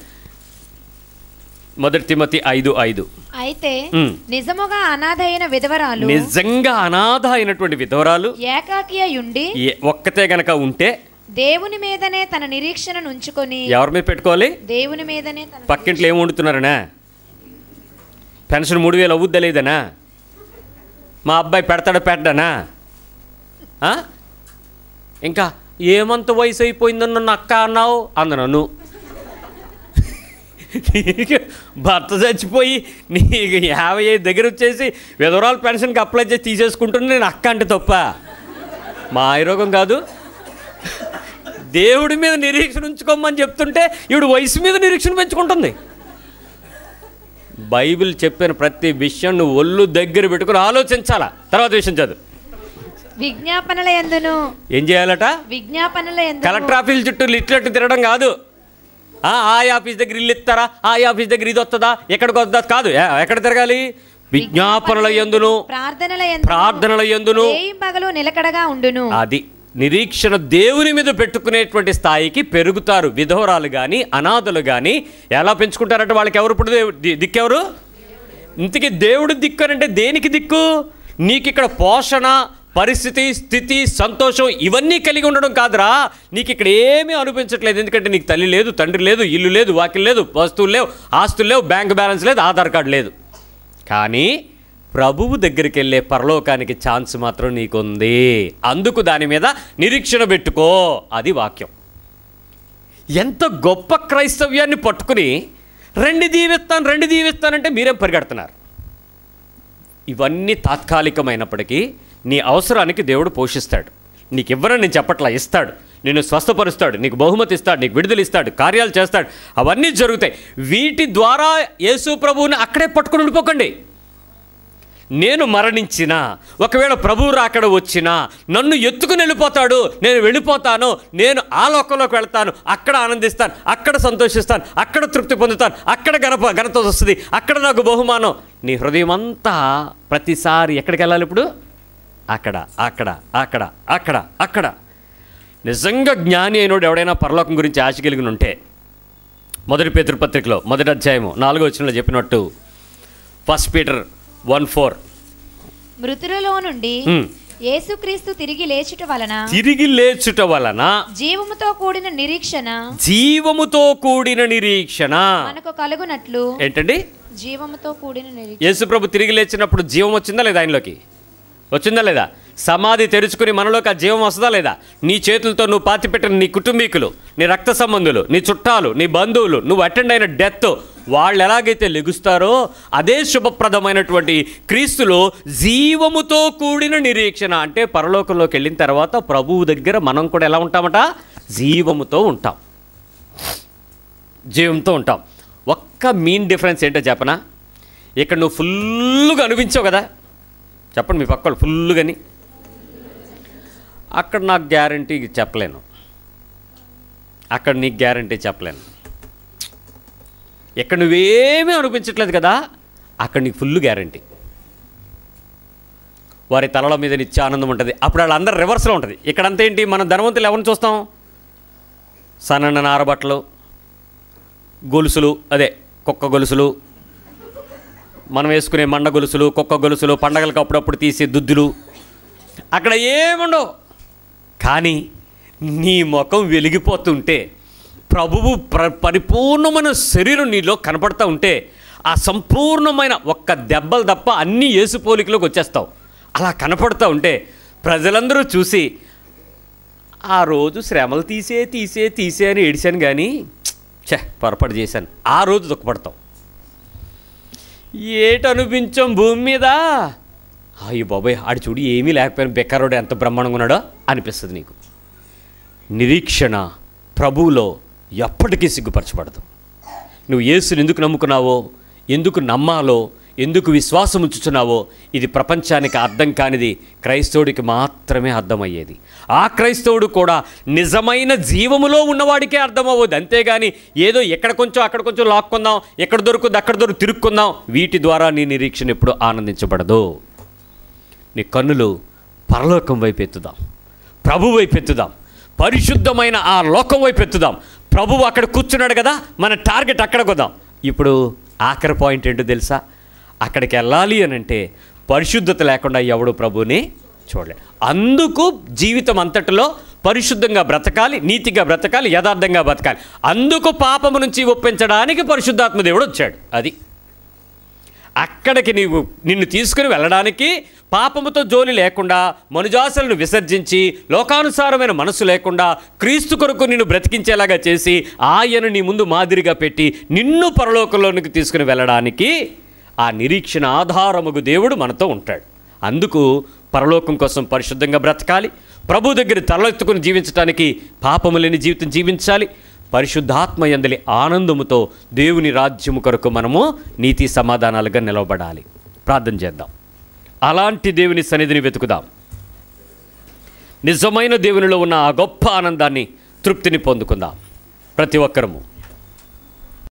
[SPEAKER 1] మొదటి తిమోతి ఐదు ఐదు
[SPEAKER 2] అయితే
[SPEAKER 1] ఉమ్.
[SPEAKER 2] నిజముగా అనాథ అయిన విధవరాలు
[SPEAKER 1] నిజంగా అనాథ అయినటువంటి విధవరాలు
[SPEAKER 2] ఏకాకి అయి ఉండి
[SPEAKER 1] ఏ- ఒక్కతే గనక ఉంటే
[SPEAKER 2] దేవుని మీదనే తన నిరీక్షణను ఉంచుకొని
[SPEAKER 1] ఎవరి మీద పెట్టుకోవాలి
[SPEAKER 2] దేవుని మీదనే తన
[SPEAKER 1] పక్కింట్లో ఏం వండుతున్నారనా పెన్షన్ మూడు వేలు అవుద్దా లేదనా మా అబ్బాయి పెడతాడో పెట్టడానా ఆ? ఇంకా ఏమంత వయసు అయిపోయిందని నన్ను అక్క అన్నావు అంద నన్ను నీకు భర్త చచ్చిపోయి నీకు యాభై ఐదు దగ్గర వచ్చేసి విధవరాల పెన్షన్కి అప్లై చేసి తీసేసుకుంటున్నా నేను అక్క అంటే తప్ప మా ఆయురోగం కాదు దేవుడి మీద నిరీక్షణ ఉంచుకోమని చెప్తుంటే ఈవిడ వయసు మీద నిరీక్షణ పెంచుకుంటుంది బైబిల్ చెప్పిన ప్రతి విషయం నువ్వు ఒళ్ళు దగ్గర పెట్టుకుని ఆలోచించాలా తర్వాత విషయం చదువు
[SPEAKER 2] విజ్ఞాపనల ఎందును
[SPEAKER 1] ఏం చేయాలట
[SPEAKER 2] విజ్ఞాపనల ఎందు
[SPEAKER 1] కలెక్టర్ ఆఫీస్ చుట్టూ లిట్లెట్టు తిరగడం కాదు ఆ ఆ ఆఫీస్ దగ్గర ఇల్లు ఇస్తారా ఆ ఆఫీస్ దగ్గర ఇది వస్తుందా ఎక్కడికి వస్తుందా కాదు ఏ- ఎక్కడ తిరగాలి విజ్ఞాపనల ఎందును
[SPEAKER 2] ప్రార్థనల ఎందు
[SPEAKER 1] ప్రార్థనల ఎందును
[SPEAKER 2] పగలు నిలకడగా ఉండును
[SPEAKER 1] అది నిరీక్షణ దేవుని మీద పెట్టుకునేటువంటి స్థాయికి పెరుగుతారు విధవరాలు కానీ అనాథలు కానీ ఎలా పెంచుకుంటారంటే వాళ్ళకి ఎవరు ఇప్పుడు దేవు- ది- దిక్కెవరు ఇంతకీ దేవుడు దిక్కు అని అంటే దేనికి దిక్కు నీకు ఇక్కడ పోషణ పరిస్థితి స్థితి సంతోషం ఇవన్నీ కలిగి ఉండడం కాదురా నీకు ఇక్కడ ఏమీ అనిపించట్లేదు ఎందుకంటే నీకు తల్లి లేదు తండ్రి లేదు ఇల్లు లేదు వాకిల్ లేదు వస్తువులు లేవు ఆస్తులు లేవు బ్యాంక్ బ్యాలెన్స్ లేదు ఆధార్ కార్డు లేదు కానీ ప్రభువు దగ్గరికి వెళ్ళే పరలోకానికి ఛాన్స్ మాత్రం నీకుంది అందుకు దాని మీద నిరీక్షణ పెట్టుకో అది వాక్యం ఎంత గొప్ప క్రైస్తవ్యాన్ని పట్టుకుని రెండు దీవిస్తాను రెండు దీవిస్తానంటే మీరేం పరిగెడుతున్నారు ఇవన్నీ తాత్కాలికమైనప్పటికీ నీ అవసరానికి దేవుడు పోషిస్తాడు నీకు ఇవ్వనని నేను చెప్పట్లా ఇస్తాడు నిన్ను స్వస్థపరుస్తాడు నీకు బహుమతి ఇస్తాడు నీకు విడుదల ఇస్తాడు కార్యాలు చేస్తాడు అవన్నీ జరుగుతాయి వీటి ద్వారా యేసు ప్రభువుని అక్కడే పట్టుకుని ఉండిపోకండి నేను మరణించిన ఒకవేళ ప్రభువు రాకడ వచ్చినా నన్ను ఎత్తుకుని వెళ్ళిపోతాడు నేను వెళ్ళిపోతాను నేను ఆ లోకంలోకి వెళ్తాను అక్కడ ఆనందిస్తాను అక్కడ సంతోషిస్తాను అక్కడ తృప్తి పొందుతాను అక్కడ గణప ఘనత వస్తుంది అక్కడ నాకు బహుమానం నీ హృదయం అంతా ప్రతిసారి ఎక్కడికి వెళ్ళాలి ఇప్పుడు అక్కడ అక్కడ అక్కడ అక్కడ అక్కడ నిజంగా జ్ఞాని అయినోడు ఎవడైనా పరలోకం గురించి ఆశ కలిగి ఉంటే మొదటి పేతృపత్రికలో మొదటి అధ్యాయము నాలుగో వచనంలో చెప్పినట్టు ఫస్ట్ పీటర్ వన్ ఫోర్
[SPEAKER 2] మృతులలో నుండి
[SPEAKER 1] హ్మ్.
[SPEAKER 2] యేసుక్రీస్తు తిరిగి లేచుట వలన
[SPEAKER 1] తిరిగి లేచుట వలన
[SPEAKER 2] జీవముతో కూడిన నిరీక్షణ
[SPEAKER 1] జీవముతో కూడిన నిరీక్షణ
[SPEAKER 2] మనకు కలుగునట్లు
[SPEAKER 1] ఏంటండి
[SPEAKER 2] జీవముతో కూడిన నిరీక్షణ
[SPEAKER 1] యేసుప్రభు తిరిగి లేచినప్పుడు జీవం వచ్చిందా లేదా ఆయనలోకి వచ్చిందా లేదా సమాధి తెరుచుకుని మనలోకి ఆ జీవం వస్తుందా లేదా నీ చేతులతో నువ్వు పాతిపెట్టిన నీ కుటుంబీకులు నీ రక్త సంబంధులు నీ చుట్టాలు నీ బంధువులు నువ్వు అటెండ్ అయిన డెత్ వాళ్ళు ఎలాగైతే లెగుస్తారో అదే శుభప్రదమైనటువంటి క్రీస్తులో జీవముతో కూడిన నిరీక్షణ అంటే పరలోకంలోకి వెళ్ళిన తర్వాత ప్రభువు దగ్గర మనం కూడా ఎలా ఉంటామట జీవముతో ఉంటాం జీవంతో ఉంటాం ఒక్క మీన్ డిఫరెన్స్ ఏంటో చెప్పనా ఇక్కడ నువ్వు ఫుల్గా అనిపించావు కదా చెప్పండి మీ పక్కలు ఫుల్గాని అక్కడ నాకు గ్యారంటీ చెప్పలేను అక్కడ నీకు గ్యారంటీ చెప్పలేను ఇక్కడ నువ్వేమీ అనిపించట్లేదు కదా అక్కడ నీకు ఫుల్ గ్యారంటీ వారి తలల మీద నిత్య ఆనందం ఉంటుంది అప్పుడు వాళ్ళందరూ రివర్స్లో ఉంటుంది ఇక్కడంతా ఏంటి మనం ధనవంతులు ఎవరిని చూస్తాం సన్నన్న నారబట్టలు గొలుసులు అదే కుక్క గొలుసులు మనం వేసుకునే మండ గొలుసులు కుక్క గొలుసులు పండగలకు అప్పుడప్పుడు తీసే దుద్దులు అక్కడ ఏముండవు కానీ నీ ముఖం వెలిగిపోతుంటే ప్రభువు ప్ర పరిపూర్ణమైన శరీరం నీలో కనపడతా ఉంటే ఆ సంపూర్ణమైన ఒక్క దెబ్బలు తప్ప అన్ని యేసు పోలికలోకి వచ్చేస్తావు అలా కనపడతా ఉంటే ప్రజలందరూ చూసి ఆ రోజు శ్రమలు తీసే తీసే తీసే అని ఏడిశాను కానీ ఛే పొరపాటు చేశాను ఆ రోజు దుఃఖపడతావు ఏటి అనిపించాం భూమి మీద అయ్యి బాబాయ్ ఆడు చూడు ఏమీ లేకపోయినా బెక్కరోడు ఎంత బ్రహ్మాండంగా ఉన్నాడో అనిపిస్తుంది నీకు నిరీక్షణ ప్రభువులో ఎప్పటికీ సిగ్గుపరచబడదు నువ్వు యేసుని ఎందుకు నమ్ముకున్నావో ఎందుకు నమ్మాలో ఎందుకు విశ్వాసం ఉంచుతున్నావో ఇది ప్రపంచానికి అర్థం కానిది క్రైస్తవుడికి మాత్రమే అర్థమయ్యేది ఆ క్రైస్తవుడు కూడా నిజమైన జీవములో ఉన్నవాడికే అర్థమవ్వదు అంతేగాని ఏదో ఎక్కడ కొంచెం అక్కడ కొంచెం లాక్కుందాం ఎక్కడ దొరుకుద్ది అక్కడ దొరికి తిరుక్కుందాం వీటి ద్వారా నీ నిరీక్షణ ఎప్పుడు ఆనందించబడదు నీ కన్నులు పరలోకం వైపు ఎత్తుదాం ప్రభు వైపు ఎత్తుదాం పరిశుద్ధమైన ఆ లోకం వైపు ఎత్తుదాం ప్రభువు అక్కడ కూర్చున్నాడు కదా మన టార్గెట్ అక్కడ కొద్దాం ఇప్పుడు ఆఖరి పాయింట్ ఏంటో తెలుసా అక్కడికి వెళ్ళాలి అని అంటే పరిశుద్ధత లేకుండా ఎవడు ప్రభుని చూడలేడు అందుకు జీవితం అంతటిలో పరిశుద్ధంగా బ్రతకాలి నీతిగా బ్రతకాలి యథార్థంగా బ్రతకాలి అందుకు పాపము నుంచి ఒప్పించడానికి పరిశుద్ధాత్మ దేవుడు వచ్చాడు అది అక్కడికి నీవు నిన్ను తీసుకుని వెళ్ళడానికి పాపముతో జోలి లేకుండా మనుజాసలను విసర్జించి లోకానుసారమైన మనసు లేకుండా క్రీస్తు కొరకు నిన్ను బ్రతికించేలాగా చేసి ఆయన నీ ముందు మాదిరిగా పెట్టి నిన్ను పరలోకంలోనికి తీసుకుని వెళ్ళడానికి ఆ నిరీక్షణ ఆధారముగు దేవుడు మనతో ఉంటాడు అందుకు పరలోకం కోసం పరిశుద్ధంగా బ్రతకాలి ప్రభు దగ్గర తలెత్తుకుని జీవించడానికి పాపము లేని జీవితం జీవించాలి పరిశుద్ధాత్మ ఎందలి ఆనందముతో దేవుని రాజ్యము కొరకు మనము నీతి సమాధానాలుగా నిలవబడాలి ప్రార్థన చేద్దాం అలాంటి దేవుని సన్నిధిని వెతుకుదాం నిజమైన దేవునిలో ఉన్న ఆ గొప్ప ఆనందాన్ని తృప్తిని పొందుకుందాం ప్రతి ఒక్కరము